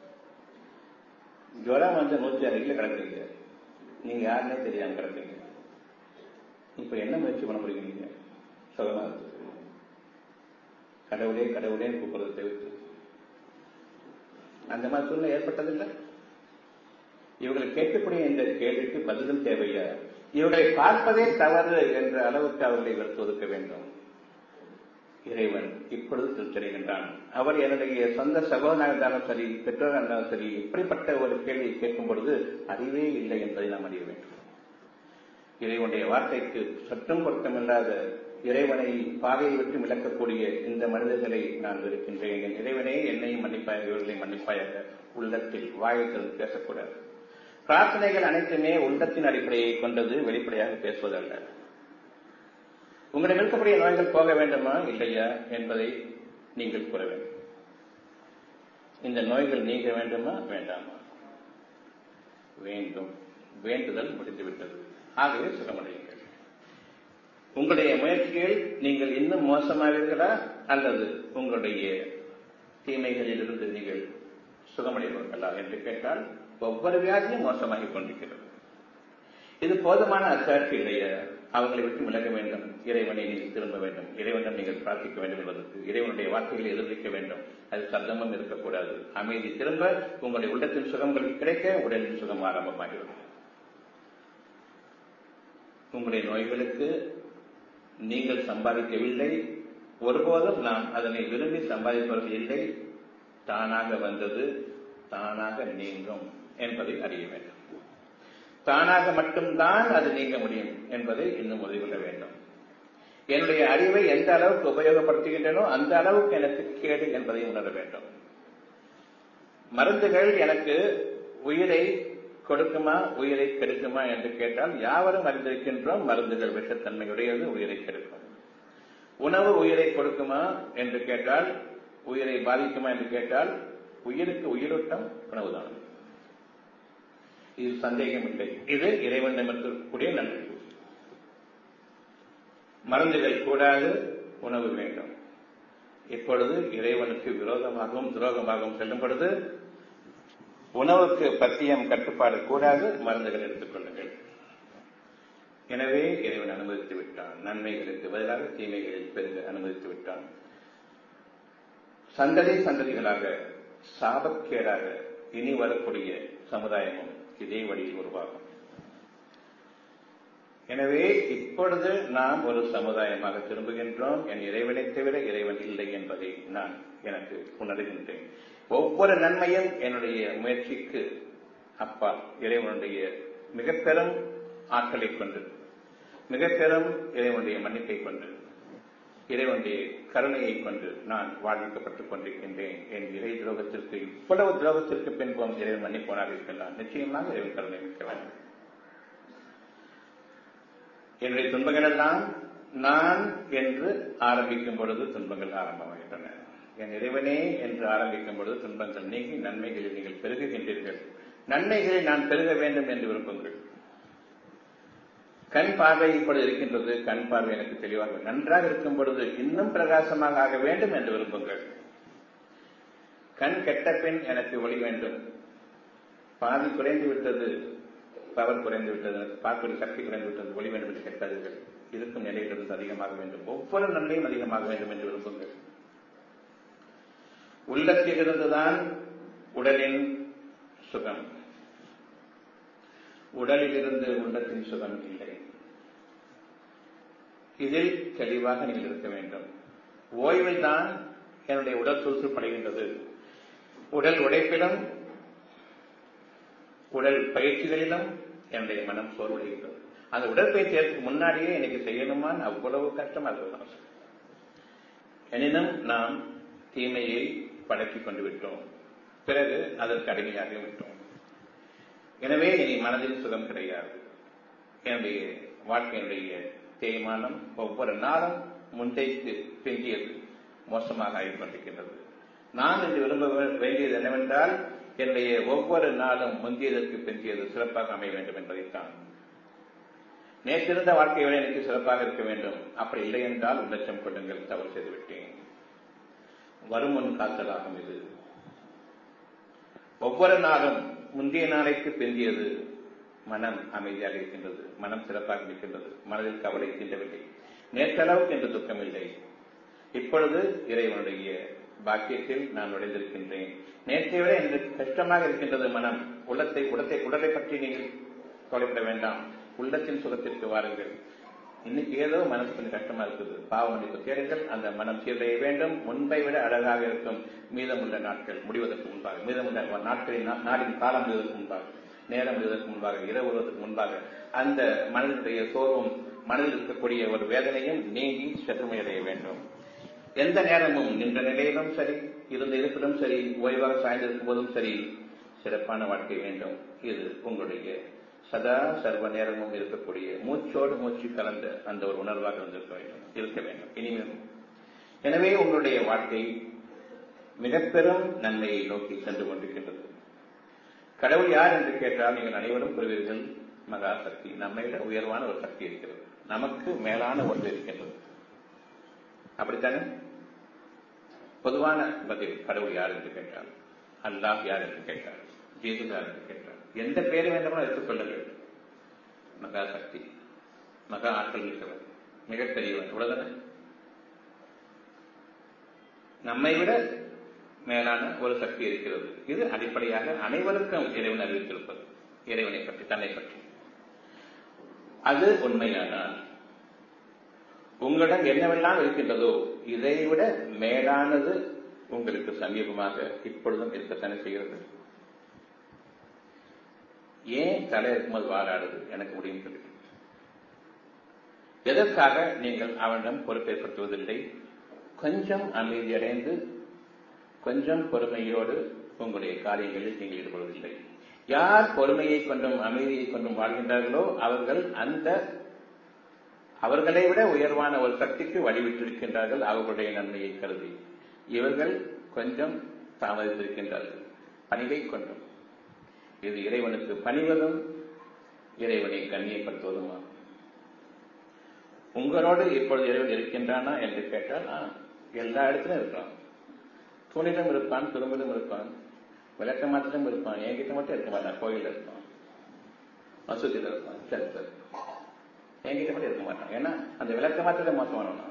Speaker 1: ஜுரம் வந்து நூற்றி அருகில் கிடக்குறீங்க நீங்க யாருன்னே தெரியாம கிடக்குறீங்க இப்ப என்ன முயற்சி பண்ண போறீங்க நீங்க சுகமா இருக்கு கடவுளே கடவுளே கூப்பிடுறது தவிர்த்து அந்த மாதிரி சூழ்நிலை ஏற்பட்டதில்லை இவர்கள் கேட்கக்கூடிய இந்த கேள்விக்கு பதிலும் தேவையா இவர்களை பார்ப்பதே தவறு என்ற அளவுக்கு அவர்களை வெறுத்து ஒதுக்க வேண்டும் இறைவன் இப்பொழுது திருத்தருகின்றான் அவர் என்னுடைய சொந்த சகோதரனாக இருந்தாலும் சரி பெற்றோராக இருந்தாலும் சரி இப்படிப்பட்ட ஒரு கேள்வியை கேட்கும் பொழுது அறிவே இல்லை என்பதை நாம் அறிய வேண்டும் இறைவனுடைய வார்த்தைக்கு சற்றும் பொருத்தமில்லாத இறைவனை பாதையை விட்டு விளக்கக்கூடிய இந்த மனிதர்களை நான் இருக்கின்றேன் என் இறைவனே என்னையும் மன்னிப்பாயாக இவர்களை மன்னிப்பாயாக உள்ளத்தில் வாயை திறந்து பேசக்கூடாது பிரார்த்தனைகள் அனைத்துமே உள்ளத்தின் அடிப்படையை கொண்டது வெளிப்படையாக பேசுவதல்ல உங்களிடம் இருக்கக்கூடிய நோய்கள் போக வேண்டுமா இல்லையா என்பதை நீங்கள் கூற வேண்டும் இந்த நோய்கள் நீங்க வேண்டுமா வேண்டாமா வேண்டும் வேண்டுதல் முடிந்துவிட்டது ஆகவே சுகமடையுங்கள் உங்களுடைய முயற்சியில் நீங்கள் இன்னும் மோசமாவீர்களா அல்லது உங்களுடைய தீமைகளிலிருந்து நீங்கள் சுகமடைவீர்களா என்று கேட்டால் ஒவ்வொரு வியாதியும் மோசமாகிக் கொண்டிருக்கிறது இது போதுமான அச்சாட்சி இல்லையா அவங்களை விட்டு விலக வேண்டும் இறைவனை நீங்கள் திரும்ப வேண்டும் இறைவனிடம் நீங்கள் பிரார்த்திக்க வேண்டும் என்பதற்கு இறைவனுடைய வார்த்தைகளை எதிர்விக்க வேண்டும் அது சத்தமும் இருக்கக்கூடாது அமைதி திரும்ப உங்களுடைய உள்ளத்தின் சுகங்களுக்கு கிடைக்க உடலின் சுகம் ஆரம்பமாகிறது உங்களுடைய நோய்களுக்கு நீங்கள் சம்பாதிக்கவில்லை ஒருபோதும் நாம் அதனை விரும்பி சம்பாதிப்பவர்கள் இல்லை தானாக வந்தது தானாக நீங்கும் என்பதை அறிய வேண்டும் தானாக மட்டும்தான் அது நீங்க முடியும் என்பதை இன்னும் உறுதி கொள்ள வேண்டும் என்னுடைய அறிவை எந்த அளவுக்கு உபயோகப்படுத்துகின்றனோ அந்த அளவுக்கு எனக்கு கேடு என்பதை உணர வேண்டும் மருந்துகள் எனக்கு உயிரை கொடுக்குமா உயிரை கெடுக்குமா என்று கேட்டால் யாவரும் அறிந்திருக்கின்றோம் மருந்துகள் விஷத்தன்மையுடையது உயிரை கெடுக்கும் உணவு உயிரை கொடுக்குமா என்று கேட்டால் உயிரை பாதிக்குமா என்று கேட்டால் உயிருக்கு உயிரோட்டம் உணவுதான் இது சந்தேகம் இல்லை இது இறைவனிடம் இருக்கக்கூடிய நன்றி மருந்துகள் கூடாது உணவு வேண்டும் இப்பொழுது இறைவனுக்கு விரோதமாகவும் துரோகமாகவும் செல்லும் பொழுது உணவுக்கு பத்தியம் கட்டுப்பாடு கூடாது மருந்துகள் எடுத்துக் கொள்ளுங்கள் எனவே இறைவன் அனுமதித்து விட்டான் நன்மைகளுக்கு பதிலாக தீமைகளில் பெருக அனுமதித்து விட்டான் சந்ததி சந்ததிகளாக சாபக்கேடாக இனி வரக்கூடிய சமுதாயமும் இதே வழியில் உருவாகும் எனவே இப்பொழுது நாம் ஒரு சமுதாயமாக திரும்புகின்றோம் என் இறைவனை தவிர இறைவன் இல்லை என்பதை நான் எனக்கு உணர்கின்றேன் ஒவ்வொரு நன்மையும் என்னுடைய முயற்சிக்கு அப்பா இறைவனுடைய மிக பெரும் ஆற்றலை கொண்டு மிக பெரும் இறைவனுடைய மன்னிப்பை கொண்டு இறைவனுடைய கருணையை கொண்டு நான் வாழ்விக்கப்பட்டுக் கொண்டிருக்கின்றேன் என் இறை துரோகத்திற்கு இவ்வளவு துரோகத்திற்கு பின்பும் இறைவன் மன்னிப்போனாக இருக்கின்றான் நிச்சயமாக இறைவன் கருணை மிக்க வேண்டும் என்னுடைய துன்பங்கள் எல்லாம் நான் என்று ஆரம்பிக்கும் பொழுது துன்பங்கள் ஆரம்பமாகின்றன என் இறைவனே என்று ஆரம்பிக்கும் பொழுது துன்பங்கள் நீங்கி நன்மைகளில் நீங்கள் பெருகுகின்றீர்கள் நன்மைகளை நான் பெருக வேண்டும் என்று விரும்புங்கள் கண் பார்வை இப்பொழுது இருக்கின்றது கண் பார்வை எனக்கு தெளிவாக நன்றாக இருக்கும் பொழுது இன்னும் பிரகாசமாக ஆக வேண்டும் என்று விரும்புங்கள் கண் கெட்ட பின் எனக்கு ஒளி வேண்டும் பாதி குறைந்து விட்டது பவர் குறைந்து விட்டது எனக்கு பார்க்கக்கூடிய சக்தி குறைந்து விட்டது ஒளி வேண்டும் என்று கேட்காதீர்கள் இருக்கும் நிலையிலிருந்து அதிகமாக வேண்டும் ஒவ்வொரு நன்மையும் அதிகமாக வேண்டும் என்று விரும்புங்கள் உள்ளத்திலிருந்துதான் உடலின் சுகம் உடலிலிருந்து உள்ளத்தின் சுகம் இல்லை இதில் தெளிவாக நீங்கள் இருக்க வேண்டும் ஓய்வில் தான் என்னுடைய உடல் சுறுசுறுப்படைகின்றது உடல் உடைப்பிலும் உடல் பயிற்சிகளிலும் என்னுடைய மனம் சோர்வடைகின்றது அந்த உடற்பயிற்சிக்கு முன்னாடியே எனக்கு செய்யணுமான்னு அவ்வளவு கஷ்டம் அது எனினும் நாம் தீமையை படக்கிக் கொண்டு விட்டோம் பிறகு அதற்கு அடிமையாக விட்டோம் எனவே இனி மனதில் சுகம் கிடையாது என்னுடைய வாழ்க்கையினுடைய தேய்மானம் ஒவ்வொரு நாளும் முந்தைக்கு பிந்தியது மோசமாக ஆகிக் கொண்டிருக்கின்றது நான் இன்று விரும்ப வேண்டியது என்னவென்றால் என்னுடைய ஒவ்வொரு நாளும் முந்தியதற்கு பிந்தியது சிறப்பாக அமைய வேண்டும் என்பதைத்தான் நேற்றிருந்த வாழ்க்கையை விட எனக்கு சிறப்பாக இருக்க வேண்டும் அப்படி இல்லை என்றால் உள்ளச்சம் கொள்ளுங்கள் தவறு செய்துவிட்டேன் வரும் முன் காத்தலாகும் இது ஒவ்வொரு நாளும் முந்தைய நாளைக்கு பிந்தியது மனம் அமைதியாக இருக்கின்றது மனம் சிறப்பாக இருக்கின்றது மனதில் கவலை தீண்டவில்லை நேற்றளவுக்கு என்று துக்கம் இல்லை இப்பொழுது இறைவனுடைய பாக்கியத்தில் நான் நுழைந்திருக்கின்றேன் நேற்றை விட எனக்கு கஷ்டமாக இருக்கின்றது மனம் உள்ளத்தை உடத்தை உடலை பற்றி நீங்கள் கவலைப்பட வேண்டாம் உள்ளத்தின் சுகத்திற்கு வாருங்கள் இன்னைக்கு ஏதோ மனசு கொஞ்சம் கஷ்டமா இருக்குது பாவ மன்னிப்பு தேடுங்கள் அந்த மனம் சீரடைய வேண்டும் முன்பை விட அழகாக இருக்கும் மீதமுள்ள நாட்கள் முடிவதற்கு முன்பாக மீதமுள்ள நாட்களின் நாளின் காலம் முடிவதற்கு முன்பாக நேரம் முடிவதற்கு முன்பாக இரவு வருவதற்கு முன்பாக அந்த மனதினுடைய சோர்வும் மனதில் இருக்கக்கூடிய ஒரு வேதனையும் நீங்கி செழுமையடைய வேண்டும் எந்த நேரமும் நின்ற நிலையிலும் சரி இருந்த இருப்பிலும் சரி ஓய்வாக சாய்ந்திருக்கும் போதும் சரி சிறப்பான வாழ்க்கை வேண்டும் இது உங்களுடைய சதா சர்வ நேரமும் இருக்கக்கூடிய மூச்சோடு மூச்சு கலந்த அந்த ஒரு உணர்வாக இருந்திருக்க வேண்டும் இருக்க வேண்டும் இனிமேல் எனவே உங்களுடைய வாழ்க்கை மிக பெரும் நன்மையை நோக்கி சென்று கொண்டிருக்கின்றது கடவுள் யார் என்று கேட்டால் நீங்கள் அனைவரும் புரிவீர்கள் மகா சக்தி நம்மை விட உயர்வான ஒரு சக்தி இருக்கிறது நமக்கு மேலான ஒன்று இருக்கின்றது அப்படித்தானே பொதுவான பதில் கடவுள் யார் என்று கேட்டால் அல்லாஹ் யார் என்று கேட்டால் ஜீசு யார் என்று கேட்டால் எந்த பெயரை வேண்டுமானால் எடுத்துக்கொள்ளுங்கள் மகா சக்தி மகா ஆற்றல் மிக்கவர் மிகப்பெரியவன் இவ்வளவுதானே நம்மை விட மேலான ஒரு சக்தி இருக்கிறது இது அடிப்படையாக அனைவருக்கும் இறைவன் அறிவித்திருப்பது இறைவனை பற்றி தன்னை பற்றி அது உண்மையானால் உங்களிடம் என்னவெல்லாம் இருக்கின்றதோ இதைவிட மேலானது உங்களுக்கு சமீபமாக இப்பொழுதும் இருக்கத்தானே செய்கிறது ஏன் தலை இருக்கும்போது வாராடுது எனக்கு முடியும் சொல்லி எதற்காக நீங்கள் அவனிடம் பொறுப்பேற்படுத்துவதில்லை கொஞ்சம் அமைதியடைந்து கொஞ்சம் பொறுமையோடு உங்களுடைய காரியங்களில் நீங்கள் ஈடுபடுவதில்லை யார் பொறுமையை கொண்டும் அமைதியை கொண்டும் வாழ்கின்றார்களோ அவர்கள் அந்த அவர்களை விட உயர்வான ஒரு சக்திக்கு வழிவிட்டிருக்கின்றார்கள் அவர்களுடைய நன்மையை கருதி இவர்கள் கொஞ்சம் தாமதித்திருக்கின்றார்கள் பணிவை கொண்டும் இது இறைவனுக்கு பணிவதும் இறைவனை கண்ணியப்படுத்துவதுமாகும் உங்களோடு இப்பொழுது இறைவன் இருக்கின்றானா என்று கேட்டால் எல்லா இடத்திலும் இருக்கான் தூணிலும் இருப்பான் துரும்பிலும் இருப்பான் விளக்க மாத்திரம் இருப்பான் என்கிட்ட மட்டும் இருக்க மாட்டான் கோயில் இருப்பான் மசூதியில் இருப்பான் சர்ச்சில் என்கிட்ட மட்டும் இருக்க மாட்டான் ஏன்னா அந்த விளக்க மாத்திரம் மோசமானவனா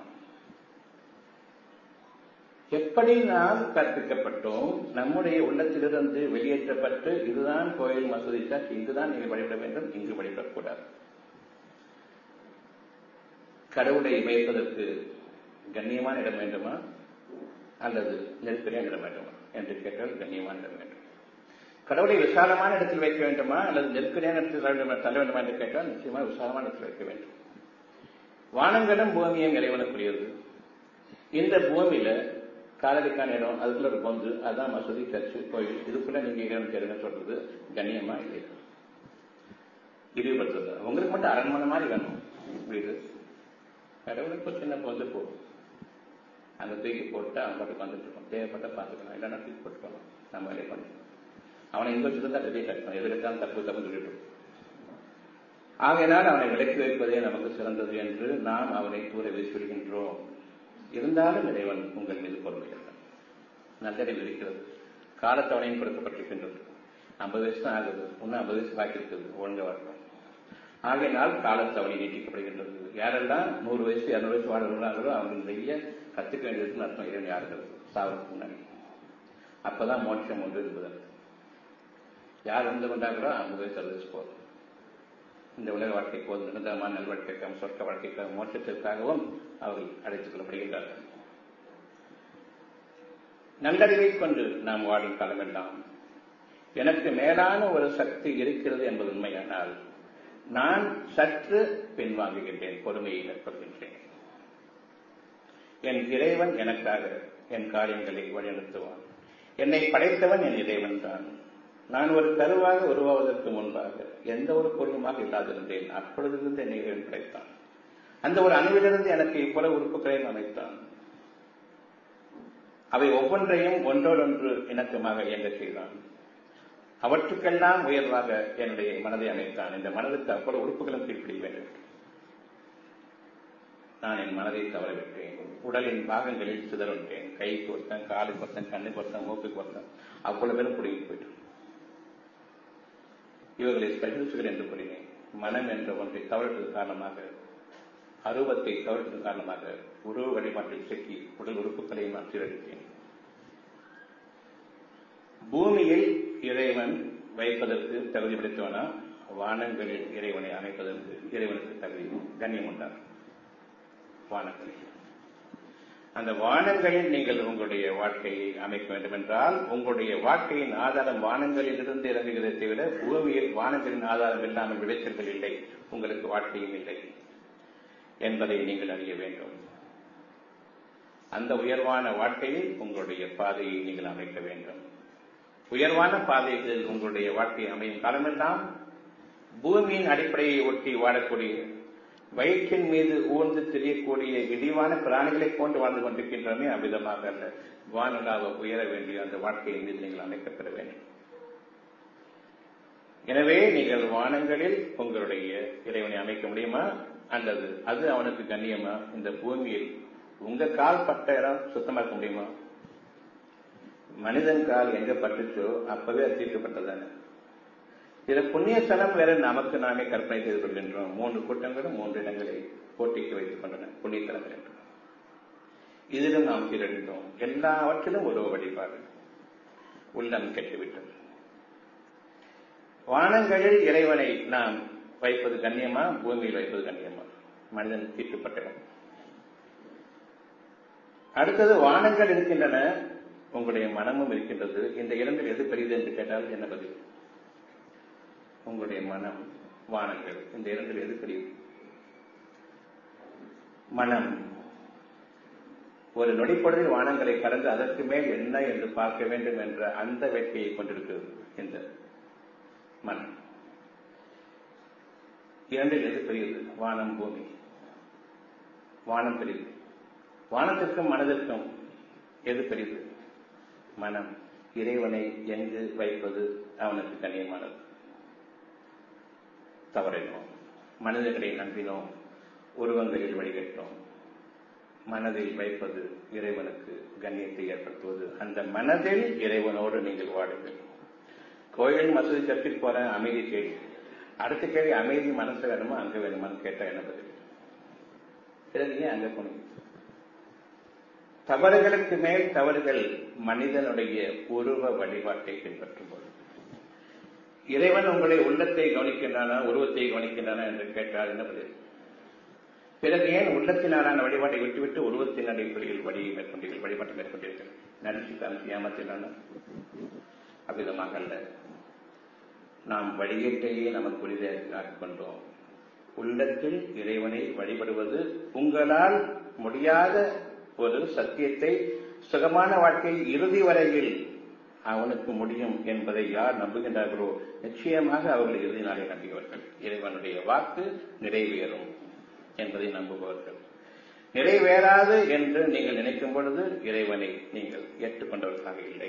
Speaker 1: எப்படி நாம் கற்பிக்கப்பட்டோம் நம்முடைய உள்ளத்திலிருந்து வெளியேற்றப்பட்டு இதுதான் கோயில் மசூதி சர்ச் இங்குதான் நீங்கள் வழிபட வேண்டும் இங்கு வழிபடக்கூடாது கடவுளை வைப்பதற்கு கண்ணியமான இடம் வேண்டுமா அல்லது நெருக்கடியான இடம் வேண்டுமா என்று கேட்டால் கண்ணியமான இடம் வேண்டும் கடவுளை விசாலமான இடத்தில் வைக்க வேண்டுமா அல்லது நெருக்கடியான இடத்தில் தள்ள வேண்டுமா என்று கேட்டால் நிச்சயமாக விசாலமான இடத்தில் வைக்க வேண்டும் வானங்களும் பூமியும் இறைவனுக்குரியது இந்த பூமியில காலடிக்கான இடம் அதுக்குள்ள ஒரு பொந்து அதுதான் மசூதி சர்ச்சு கோயில் இதுக்குள்ள நீங்க இறைவன் தேருங்க சொல்றது கண்ணியமா இல்லை இழிவுபடுத்துறது உங்களுக்கு மட்டும் அரண்மனை மாதிரி வேணும் வீடு கடவுளுக்கு சின்ன பொந்து போகும் அந்த தூக்கி போட்டு அவன் பாட்டு வந்துட்டு இருக்கோம் தேவைப்பட்ட பார்த்துக்கலாம் இல்லைன்னா தூக்கி போட்டுக்கலாம் நம்ம வேலையை பண்ணிக்கலாம் அவனை இங்க வச்சுதான் வெளியே கட்டணும் எதிர்த்தான் தப்பு தப்பு சொல்லிட்டு ஆகையினால் அவனை விலக்கி வைப்பதே நமக்கு சிறந்தது என்று நாம் அவனை தூர வீசிவிடுகின்றோம் இருந்தாலும் இறைவன் உங்கள் மீது பொறுமைகிறான் நல்லறிவு இருக்கிறது காலத்தவணையும் கொடுக்கப்பட்டிருக்கின்றது ஐம்பது வயசு தான் ஆகுது இன்னும் ஐம்பது வயசு பாக்கி இருக்குது ஒழுங்க வரணும் ஆகையினால் காலத்தவணை நீட்டிக்கப்படுகின்றது யாரெல்லாம் நூறு வயசு இரநூறு வயசு வாழ்கிறார்களோ அவங்க நிறைய கத்துக்க வேண்டியதுன்னு அர்த்தம் இறைவன் யாருங்கிறது சாவதுக்கு முன்னாடி அப்பதான் மோட்சம் ஒன்று என்பது யார் வந்து கொண்டாங்களோ ஐம்பது வயசு அறுபது வயசு போதும் இந்த உலக வாழ்க்கை போதும் நிரந்தரமான நல்வாழ்க்கைக்காகவும் சொர்க்க வாழ்க்கைக்காகவும் மோட்சத்திற்காகவும் அவர்கள் அழைத்துக் கொள்ளப்படுகின்றார்கள் நல்லறிவை கொண்டு நாம் வாழும் காலமெல்லாம் எனக்கு மேலான ஒரு சக்தி இருக்கிறது என்பது உண்மையானால் நான் சற்று பின்வாங்குகின்றேன் பொறுமையை மேற்கொள்கின்றேன் என் இறைவன் எனக்காக என் காரியங்களை வழிநடத்துவான் என்னை படைத்தவன் என் இறைவன் தான் நான் ஒரு கருவாக உருவாவதற்கு முன்பாக எந்த ஒரு பொருளுமாக இல்லாதிருந்தேன் அப்பொழுதிருந்து என்னை இறைவன் படைத்தான் அந்த ஒரு அணுவிலிருந்து எனக்கு இப்பல உறுப்புகளையும் அமைத்தான் அவை ஒவ்வொன்றையும் ஒன்றோடொன்று இணக்கமாக இயங்க செய்தான் அவற்றுக்கெல்லாம் உயர்வாக என்னுடைய மனதை அமைத்தான் இந்த மனதுக்கு அவ்வளவு உறுப்புகளும் கீழ்ப்படிய வேண்டும் நான் என் மனதை தவறவிட்டேன் உடலின் பாகங்களில் சிதறொன்றேன் கை பொருத்தன் காலு பொருத்தன் கண்ணு பொருத்தன் மூக்கு பொருத்தன் அவ்வளவு பேரும் குறுகி போயிட்டு இவர்களை ஸ்பெஷலிஸ்டுகள் என்று கூறினேன் மனம் என்ற ஒன்றை தவறுவது காரணமாக அருவத்தை தவறுவதன் காரணமாக உருவ வழிபாட்டில் சிக்கி உடல் உறுப்புகளை நான் சீரழித்தேன் பூமியில் இறைவன் வைப்பதற்கு தகுதி படைத்தவனா வானங்களில் இறைவனை அமைப்பதற்கு இறைவனுக்கு தகுதி கண்ணியம் உண்டார் வானங்களில் அந்த வானங்களில் நீங்கள் உங்களுடைய வாழ்க்கையை அமைக்க வேண்டும் என்றால் உங்களுடைய வாழ்க்கையின் ஆதாரம் வானங்களில் இருந்து இறங்குகிறதை தவிர பூமியில் வானங்களின் ஆதாரம் இல்லாமல் விளைச்சல்கள் இல்லை உங்களுக்கு வாழ்க்கையும் இல்லை என்பதை நீங்கள் அறிய வேண்டும் அந்த உயர்வான வாழ்க்கையில் உங்களுடைய பாதையை நீங்கள் அமைக்க வேண்டும் உயர்வான பாதைகளில் உங்களுடைய வாழ்க்கை அமையும் காலமெல்லாம் பூமியின் அடிப்படையை ஒட்டி வாழக்கூடிய வயிற்றின் மீது ஊர்ந்து தெரியக்கூடிய இழிவான பிராணிகளைப் போன்று வாழ்ந்து கொண்டிருக்கின்றமே அவ்விதமாக அல்ல வானலாக உயர வேண்டிய அந்த வாழ்க்கையின் மீது நீங்கள் அமைக்கப்பெற வேண்டும் எனவே நீங்கள் வானங்களில் உங்களுடைய இறைவனை அமைக்க முடியுமா அல்லது அது அவனுக்கு கண்ணியமா இந்த பூமியில் உங்க கால் பட்ட இடம் சுத்தமா இருக்க முடியுமா மனிதன் கால் எங்க பட்டுச்சோ அப்பவே அது தீர்க்கப்பட்டதானே இது புண்ணிய ஸ்தலம் வேற நமக்கு நாமே கற்பனை செய்து கொள்கின்றோம் மூன்று கூட்டங்களும் மூன்று இடங்களை போட்டிக்கு வைத்துக் கொண்டன புண்ணிய ஸ்தலங்கள் என்று இதிலும் நாம் சீரழிந்தோம் எல்லாவற்றிலும் ஒரு வழிபாடு உள்ளம் கெட்டுவிட்டது வானங்களில் இறைவனை நாம் வைப்பது கண்ணியமா பூமியில் வைப்பது கண்ணியமா மனிதன் தீட்டுப்பட்டவன் அடுத்தது வானங்கள் இருக்கின்றன உங்களுடைய மனமும் இருக்கின்றது இந்த இரண்டில் எது பெரியது என்று கேட்டால் என்ன பதில் உங்களுடைய மனம் வானங்கள் இந்த இரண்டில் எது பெரியது மனம் ஒரு நொடிப்பொழுதில் வானங்களை கடந்து அதற்கு மேல் என்ன என்று பார்க்க வேண்டும் என்ற அந்த வேட்கையை கொண்டிருக்கிறது இந்த மனம் இரண்டில் எது பெரியது வானம் பூமி வானம் பெரியது வானத்திற்கும் மனதிற்கும் எது பெரியது மனம் இறைவனை எங்கு வைப்பது அவனுக்கு கண்ணியமானது தவறினோம் மனிதர்களை நம்பினோம் உருவங்களில் வழிகட்டோம் மனதில் வைப்பது இறைவனுக்கு கண்ணியத்தை ஏற்படுத்துவது அந்த மனதில் இறைவனோடு நீங்கள் வாடுங்கள் கோயில் மசூதி சர்ச்சில் போற அமைதி கேள்வி அடுத்த கேள்வி அமைதி மனசு வேணுமா அங்க வேணுமான்னு கேட்டா என்ன பதில் பிறகு ஏன் அங்க போனீங்க தவறுகளுக்கு மேல் தவறுகள் மனிதனுடைய உருவ வழிபாட்டை பின்பற்றும் போது இறைவன் உங்களை உள்ளத்தை கவனிக்கின்றானா உருவத்தை கவனிக்கின்றானா என்று கேட்டால் என்ன பதில் பிறகு ஏன் உள்ளத்தினாலான வழிபாட்டை விட்டுவிட்டு உருவத்தின் அடிப்படையில் வழியை மேற்கொண்டீர்கள் வழிபாட்டை மேற்கொண்டீர்கள் நடிச்சு காமிச்சு ஏமாத்தினான அவ்விதமாக அல்ல நாம் வழிகேட்டையே நமக்கு உரிதாக்கிக் கொண்டோம் உள்ளத்தில் இறைவனை வழிபடுவது உங்களால் முடியாத ஒரு சத்தியத்தை சுகமான வாழ்க்கையில் இறுதி வரையில் அவனுக்கு முடியும் என்பதை யார் நம்புகின்றார்களோ நிச்சயமாக அவர்கள் இறுதி நாளை நம்புகிறவர்கள் இறைவனுடைய வாக்கு நிறைவேறும் என்பதை நம்புபவர்கள் நிறைவேறாது என்று நீங்கள் நினைக்கும் பொழுது இறைவனை நீங்கள் ஏற்றுக்கொண்டவர்களாக இல்லை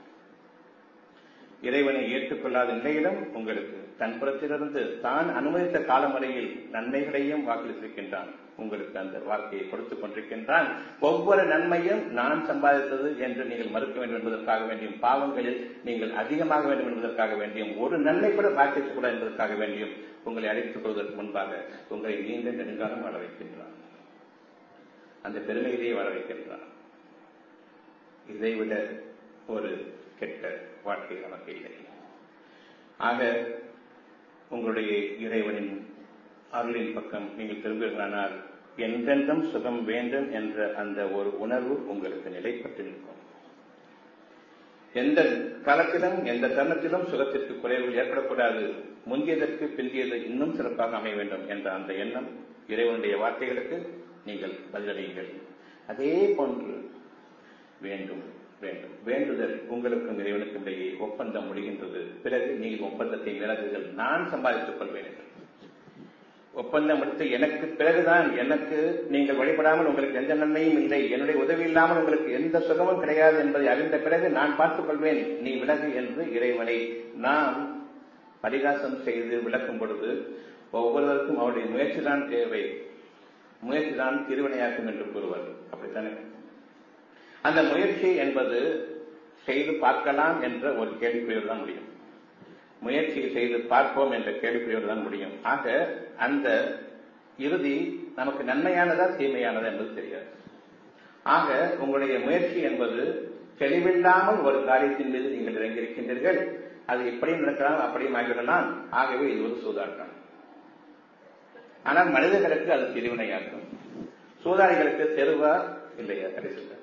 Speaker 1: இறைவனை ஏற்றுக்கொள்ளாத நிலையிலும் உங்களுக்கு தன் புறத்திலிருந்து தான் அனுமதித்த காலம் வரையில் நன்மைகளையும் வாக்களித்திருக்கின்றான் உங்களுக்கு அந்த வாழ்க்கையை கொடுத்துக் கொண்டிருக்கின்றான் ஒவ்வொரு நன்மையும் நான் சம்பாதித்தது என்று நீங்கள் மறுக்க வேண்டும் என்பதற்காக வேண்டியும் பாவங்களில் நீங்கள் அதிகமாக வேண்டும் என்பதற்காக வேண்டியும் ஒரு நன்மை கூட பாக்கியத்துக் கூட என்பதற்காக வேண்டியும் உங்களை அழைத்துக் கொள்வதற்கு முன்பாக உங்களை நீண்ட நெடுங்காலம் வாழ வைக்கின்றான் அந்த பெருமையிலேயே வாழ வைக்கின்றான் இதைவிட ஒரு கெட்ட வாழ்க்கை நமக்கு இல்லை ஆக உங்களுடைய இறைவனின் அருளின் பக்கம் நீங்கள் திரும்புகிறானால் என்றென்றும் சுகம் வேண்டும் என்ற அந்த ஒரு உணர்வு உங்களுக்கு நிலைப்பட்டு நிற்கும் எந்த காலத்திலும் எந்த தருணத்திலும் சுகத்திற்கு குறைவுகள் ஏற்படக்கூடாது முந்தியதற்கு பிந்தியது இன்னும் சிறப்பாக அமைய வேண்டும் என்ற அந்த எண்ணம் இறைவனுடைய வார்த்தைகளுக்கு நீங்கள் பதிலடையுங்கள் அதே போன்று வேண்டும் வேண்டும் வேண்டுதல் உங்களுக்கும் இறைவனுக்கும் இடையே ஒப்பந்தம் முடிகின்றது பிறகு நீங்கள் ஒப்பந்தத்தை விலகுகள் நான் சம்பாதித்துக் கொள்வேன் என்று ஒப்பந்தம் முடித்து எனக்கு பிறகுதான் எனக்கு நீங்கள் வழிபடாமல் உங்களுக்கு எந்த நன்மையும் இல்லை என்னுடைய உதவி இல்லாமல் உங்களுக்கு எந்த சுகமும் கிடையாது என்பதை அறிந்த பிறகு நான் பார்த்துக் கொள்வேன் நீ விலகு என்று இறைவனை நாம் பரிகாசம் செய்து விளக்கும் பொழுது ஒவ்வொருவருக்கும் அவருடைய முயற்சி தான் தேவை முயற்சி தான் திருவினையாக்கும் என்று கூறுவார் அப்படித்தானே அந்த முயற்சி என்பது செய்து பார்க்கலாம் என்ற ஒரு கேள்விக்குறியோடு தான் முடியும் முயற்சி செய்து பார்ப்போம் என்ற கேள்விக்குறியோடு தான் முடியும் ஆக அந்த இறுதி நமக்கு நன்மையானதா தீமையானதா என்பது தெரியாது ஆக உங்களுடைய முயற்சி என்பது தெளிவில்லாமல் ஒரு காரியத்தின் மீது நீங்கள் இறங்கியிருக்கின்றீர்கள் அது இப்படியும் நடக்கலாம் அப்படியும் ஆகிவிடலாம் ஆகவே இது ஒரு சூதாட்டம் ஆனால் மனிதர்களுக்கு அது பிரிவினையாக்கும் சூதாரிகளுக்கு தெருவா இல்லையா கடைசியில்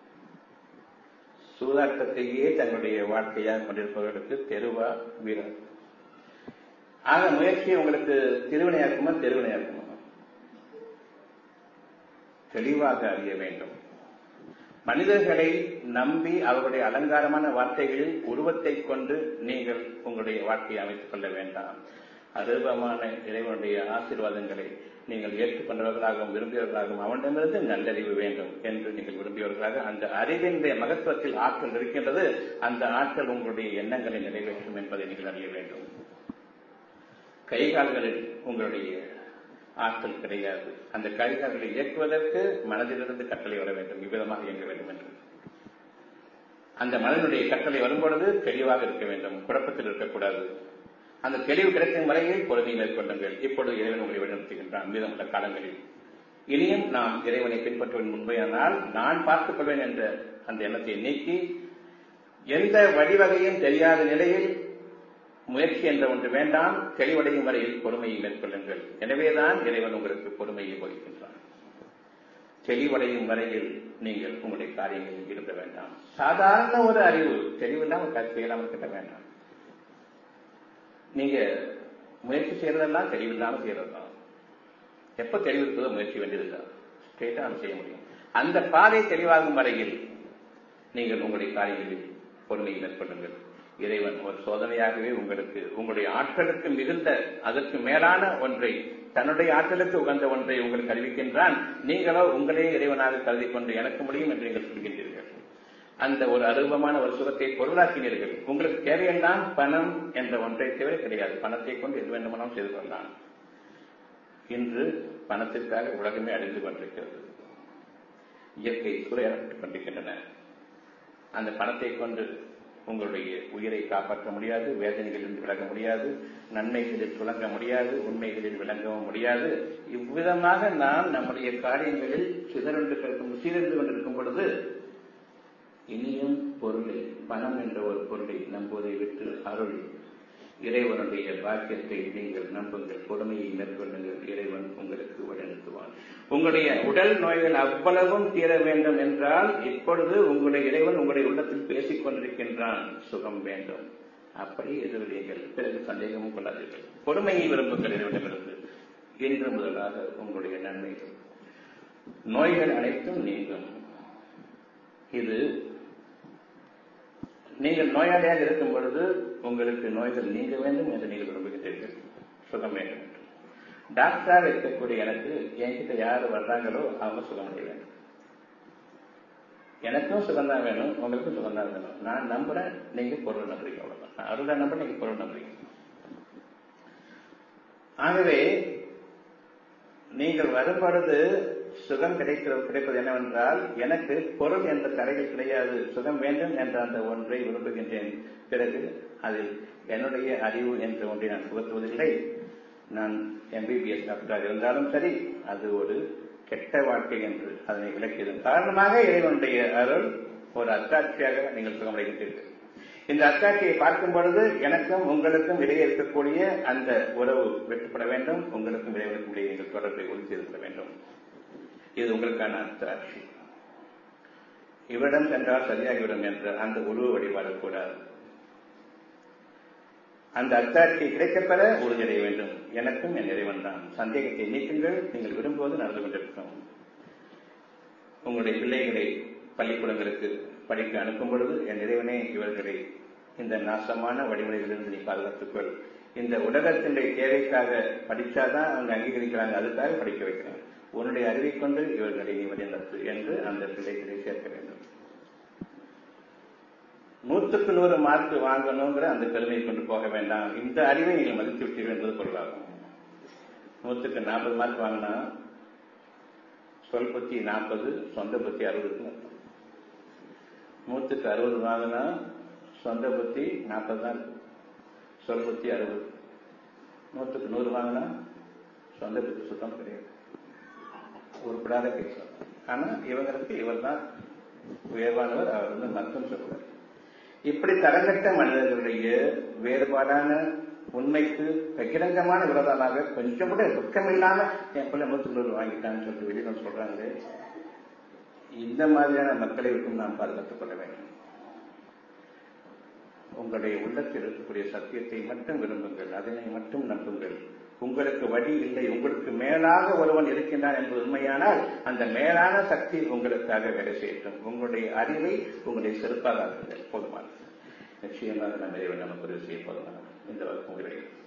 Speaker 1: சூதாட்டத்தையே தன்னுடைய வாழ்க்கையாக கொண்டிருப்பவர்களுக்கு தெருவா வீரர் ஆக முயற்சி உங்களுக்கு திருவினையாக்குமா தெருவினையாக்குமா தெளிவாக அறிய வேண்டும் மனிதர்களை நம்பி அவர்களுடைய அலங்காரமான வார்த்தைகளில் உருவத்தை கொண்டு நீங்கள் உங்களுடைய வாழ்க்கையை அமைத்துக் கொள்ள வேண்டாம் அருபமான இறைவனுடைய ஆசீர்வாதங்களை நீங்கள் ஏற்றுக்கொண்டவர்களாகவும் விரும்பியவர்களாகவும் அவனிடமிருந்து நல்லறிவு வேண்டும் என்று நீங்கள் விரும்பியவர்களாக அந்த அறிவினுடைய மகத்துவத்தில் ஆற்றல் இருக்கின்றது அந்த ஆற்றல் உங்களுடைய எண்ணங்களை நிறைவேற்றும் என்பதை நீங்கள் அறிய வேண்டும் கைகால்களில் உங்களுடைய ஆற்றல் கிடையாது அந்த கைகால்களை இயக்குவதற்கு மனதிலிருந்து கட்டளை வர வேண்டும் இவ்விதமாக இயங்க வேண்டும் என்று அந்த மனதினுடைய கட்டளை வரும்பொழுது தெளிவாக இருக்க வேண்டும் குழப்பத்தில் இருக்கக்கூடாது அந்த தெளிவு கிடைக்கும் வரையில் பொறுமையை மேற்கொள்ளுங்கள் இப்பொழுது இறைவன் உங்களை வழிநடத்துகின்றான் மீதமுள்ள காலங்களில் இனியும் நாம் இறைவனை பின்பற்றுவதன் முன்பையானால் நான் பார்த்துக் கொள்வேன் என்ற அந்த எண்ணத்தை நீக்கி எந்த வழிவகையும் தெரியாத நிலையில் முயற்சி என்ற ஒன்று வேண்டாம் தெளிவடையும் வரையில் பொறுமையை மேற்கொள்ளுங்கள் எனவேதான் இறைவன் உங்களுக்கு பொறுமையை வகிக்கின்றான் தெளிவடையும் வரையில் நீங்கள் உங்களுடைய காரியங்களில் ஈடுபட வேண்டாம் சாதாரண ஒரு அறிவு தெளிவில்லாமல் செய்யலாமல் கிட்ட வேண்டாம் நீங்க முயற்சி செய்யறதெல்லாம் தெளிவில்லாமல் செய்யறதுதான் எப்ப தெளிவு இருக்குதோ முயற்சி வேண்டியதில்லை ஸ்ட்ரெயிட்டா நம்ம செய்ய முடியும் அந்த பாதை தெளிவாகும் வரையில் நீங்கள் உங்களுடைய காரியங்களில் பொறுமையை மேற்கொள்ளுங்கள் இறைவன் ஒரு சோதனையாகவே உங்களுக்கு உங்களுடைய ஆற்றலுக்கு மிகுந்த அதற்கு மேலான ஒன்றை தன்னுடைய ஆற்றலுக்கு உகந்த ஒன்றை உங்களுக்கு அறிவிக்கின்றான் நீங்களோ உங்களே இறைவனாக கருதி கொண்டு எனக்கு முடியும் என்று நீங்கள் சொல்கின்றீர்கள் அந்த ஒரு அருவமான ஒரு சுகத்தை பொருளாக்கினீர்கள் உங்களுக்கு தேவையெல்லாம் பணம் என்ற ஒன்றை தேவை கிடையாது பணத்தை கொண்டு எது வேண்டுமானாலும் செய்து கொள்ளலாம் இன்று பணத்திற்காக உலகமே அழிந்து கொண்டிருக்கிறது இயற்கை சூறையாடப்பட்டுக் கொண்டிருக்கின்றன அந்த பணத்தை கொண்டு உங்களுடைய உயிரை காப்பாற்ற முடியாது வேதனைகளில் விளங்க முடியாது நன்மைகளில் துளங்க முடியாது உண்மைகளில் விளங்கவும் முடியாது இவ்விதமாக நாம் நம்முடைய காரியங்களில் சிதறண்டு சீரந்து கொண்டிருக்கும் பொழுது இனியும் பொருளை பணம் என்ற ஒரு பொருளை நம்புவதை விட்டு அருள் இறைவனுடைய பாக்கியத்தை நீங்கள் நம்புங்கள் பொறுமையை மேற்கொள்ளுங்கள் இறைவன் உங்களுக்கு வழிநடத்துவான் உங்களுடைய உடல் நோய்கள் அவ்வளவும் தீர வேண்டும் என்றால் இப்பொழுது உங்களுடைய இறைவன் உங்களுடைய உள்ளத்தில் பேசிக் கொண்டிருக்கின்றான் சுகம் வேண்டும் அப்படி எதிர்வீர்கள் பிறகு சந்தேகமும் கொள்ளாதீர்கள் பொறுமையை விரும்புங்கள் இறைவனிடமிருந்து இன்று முதலாக உங்களுடைய நன்மைகள் நோய்கள் அனைத்தும் நீங்கும் இது நீங்கள் நோயாளியாக இருக்கும் பொழுது உங்களுக்கு நோய்கள் நீங்க வேண்டும் என்று நீங்கள் விரும்புகிறீர்கள் சுகம் வேண்டும் என்று டாக்டராக இருக்கக்கூடிய எனக்கு என்கிட்ட யார் வர்றாங்களோ அவங்க சுகமடைய வேண்டும் எனக்கும் சுகம்தான் வேணும் உங்களுக்கும் சுகம்தான் வேணும் நான் நம்புறேன் நீங்க பொருள் நம்புறீங்க அவ்வளவுதான் நான் அருளை நம்புறேன் நீங்க பொருள் நம்புறீங்க ஆகவே நீங்கள் வரும்பொழுது சுகம் கிடைக்கிற கிடைப்பது என்னவென்றால் எனக்கு பொருள் என்ற தடைகள் கிடையாது சுகம் வேண்டும் என்ற அந்த ஒன்றை விரும்புகின்றேன் பிறகு அதில் என்னுடைய அறிவு என்ற ஒன்றை நான் புகத்துவதில்லை நான் எம்பிபிஎஸ் டாக்டராக இருந்தாலும் சரி அது ஒரு கெட்ட வாழ்க்கை என்று அதனை விளக்கியதன் காரணமாக இறைவனுடைய அருள் ஒரு அத்தாட்சியாக நீங்கள் சுகமடைகின்றீர்கள் இந்த அத்தாட்சியை பார்க்கும் பொழுது எனக்கும் உங்களுக்கும் இடையே இருக்கக்கூடிய அந்த உறவு வெட்டுப்பட வேண்டும் உங்களுக்கும் இறைவனுக்கும் இடையே நீங்கள் தொடர்பை உறுதி செய்து கொள்ள வேண்டும் இது உங்களுக்கான அத்தாட்சி இவரிடம் சென்றால் சரியாகிவிடும் என்ற அந்த உருவ வழிபாடு கூடாது அந்த அத்தாட்சியை கிடைக்கப்பெற உறுதியடைய வேண்டும் எனக்கும் என் இறைவன் தான் சந்தேகத்தை நீக்குங்கள் நீங்கள் விரும்புவது நடந்து கொண்டிருக்கும் உங்களுடைய பிள்ளைகளை பள்ளிக்கூடங்களுக்கு படிக்க அனுப்பும் பொழுது என் இறைவனே இவர்களை இந்த நாசமான வழிமுறைகளிலிருந்து நீ பாதுகாத்துக்கொள் இந்த உலகத்தினுடைய தேவைக்காக படிச்சாதான் அவங்க அங்கீகரிக்கிறாங்க அதுக்காக படிக்க வைக்கிறாங்க உன்னுடைய அறிவை கொண்டு இவர்களை நீ வழிநடத்து என்று அந்த பிள்ளைகளை சேர்க்க வேண்டும் நூற்றுக்கு நூறு மார்க் வாங்கணுங்கிற அந்த பெருமையை கொண்டு போக வேண்டாம் இந்த அறிவை நீங்கள் மதித்து விட்டீர்கள் என்பது பொருளாகும் நூற்றுக்கு நாற்பது மார்க் வாங்கினா சொல் பத்தி நாற்பது சொந்த பத்தி அறுபதுன்னு அர்த்தம் நூற்றுக்கு அறுபது வாங்கினா சொந்த புத்தி நாற்பது தான் சொல் புத்தி அறுபது நூற்றுக்கு நூறு வாங்கினா சொந்த புத்தி சுத்தம் கிடையாது உருப்படாத கேஸ் ஆனா இவங்களுக்கு இவர் தான் உயர்வானவர் அவர் வந்து மருத்துவம் சொல்லுவார் இப்படி தரங்கட்ட மனிதர்களுடைய வேறுபாடான உண்மைக்கு பகிரங்கமான விரோதமாக கொஞ்சம் கூட துக்கம் இல்லாம என் பிள்ளை நூத்தி நூறு வாங்கிட்டான்னு சொல்லிட்டு வெளியில சொல்றாங்க இந்த மாதிரியான மக்களை விட்டும் நாம் பாதுகாத்துக் கொள்ள வேண்டும் உங்களுடைய உள்ளத்தில் இருக்கக்கூடிய சத்தியத்தை மட்டும் விரும்புங்கள் அதனை மட்டும் நம்புங்கள் உங்களுக்கு வழி இல்லை உங்களுக்கு மேலாக ஒருவன் இருக்கின்றான் என்பது உண்மையானால் அந்த மேலான சக்தி உங்களுக்காக வேலை செய்யட்டும் உங்களுடைய அறிவை உங்களுடைய செருப்பாக ஆக்குங்கள் போதுமானது நிச்சயமாக நம்ம இறைவன் நமக்கு உதவி செய்ய போதுமானது இந்த வகுப்பு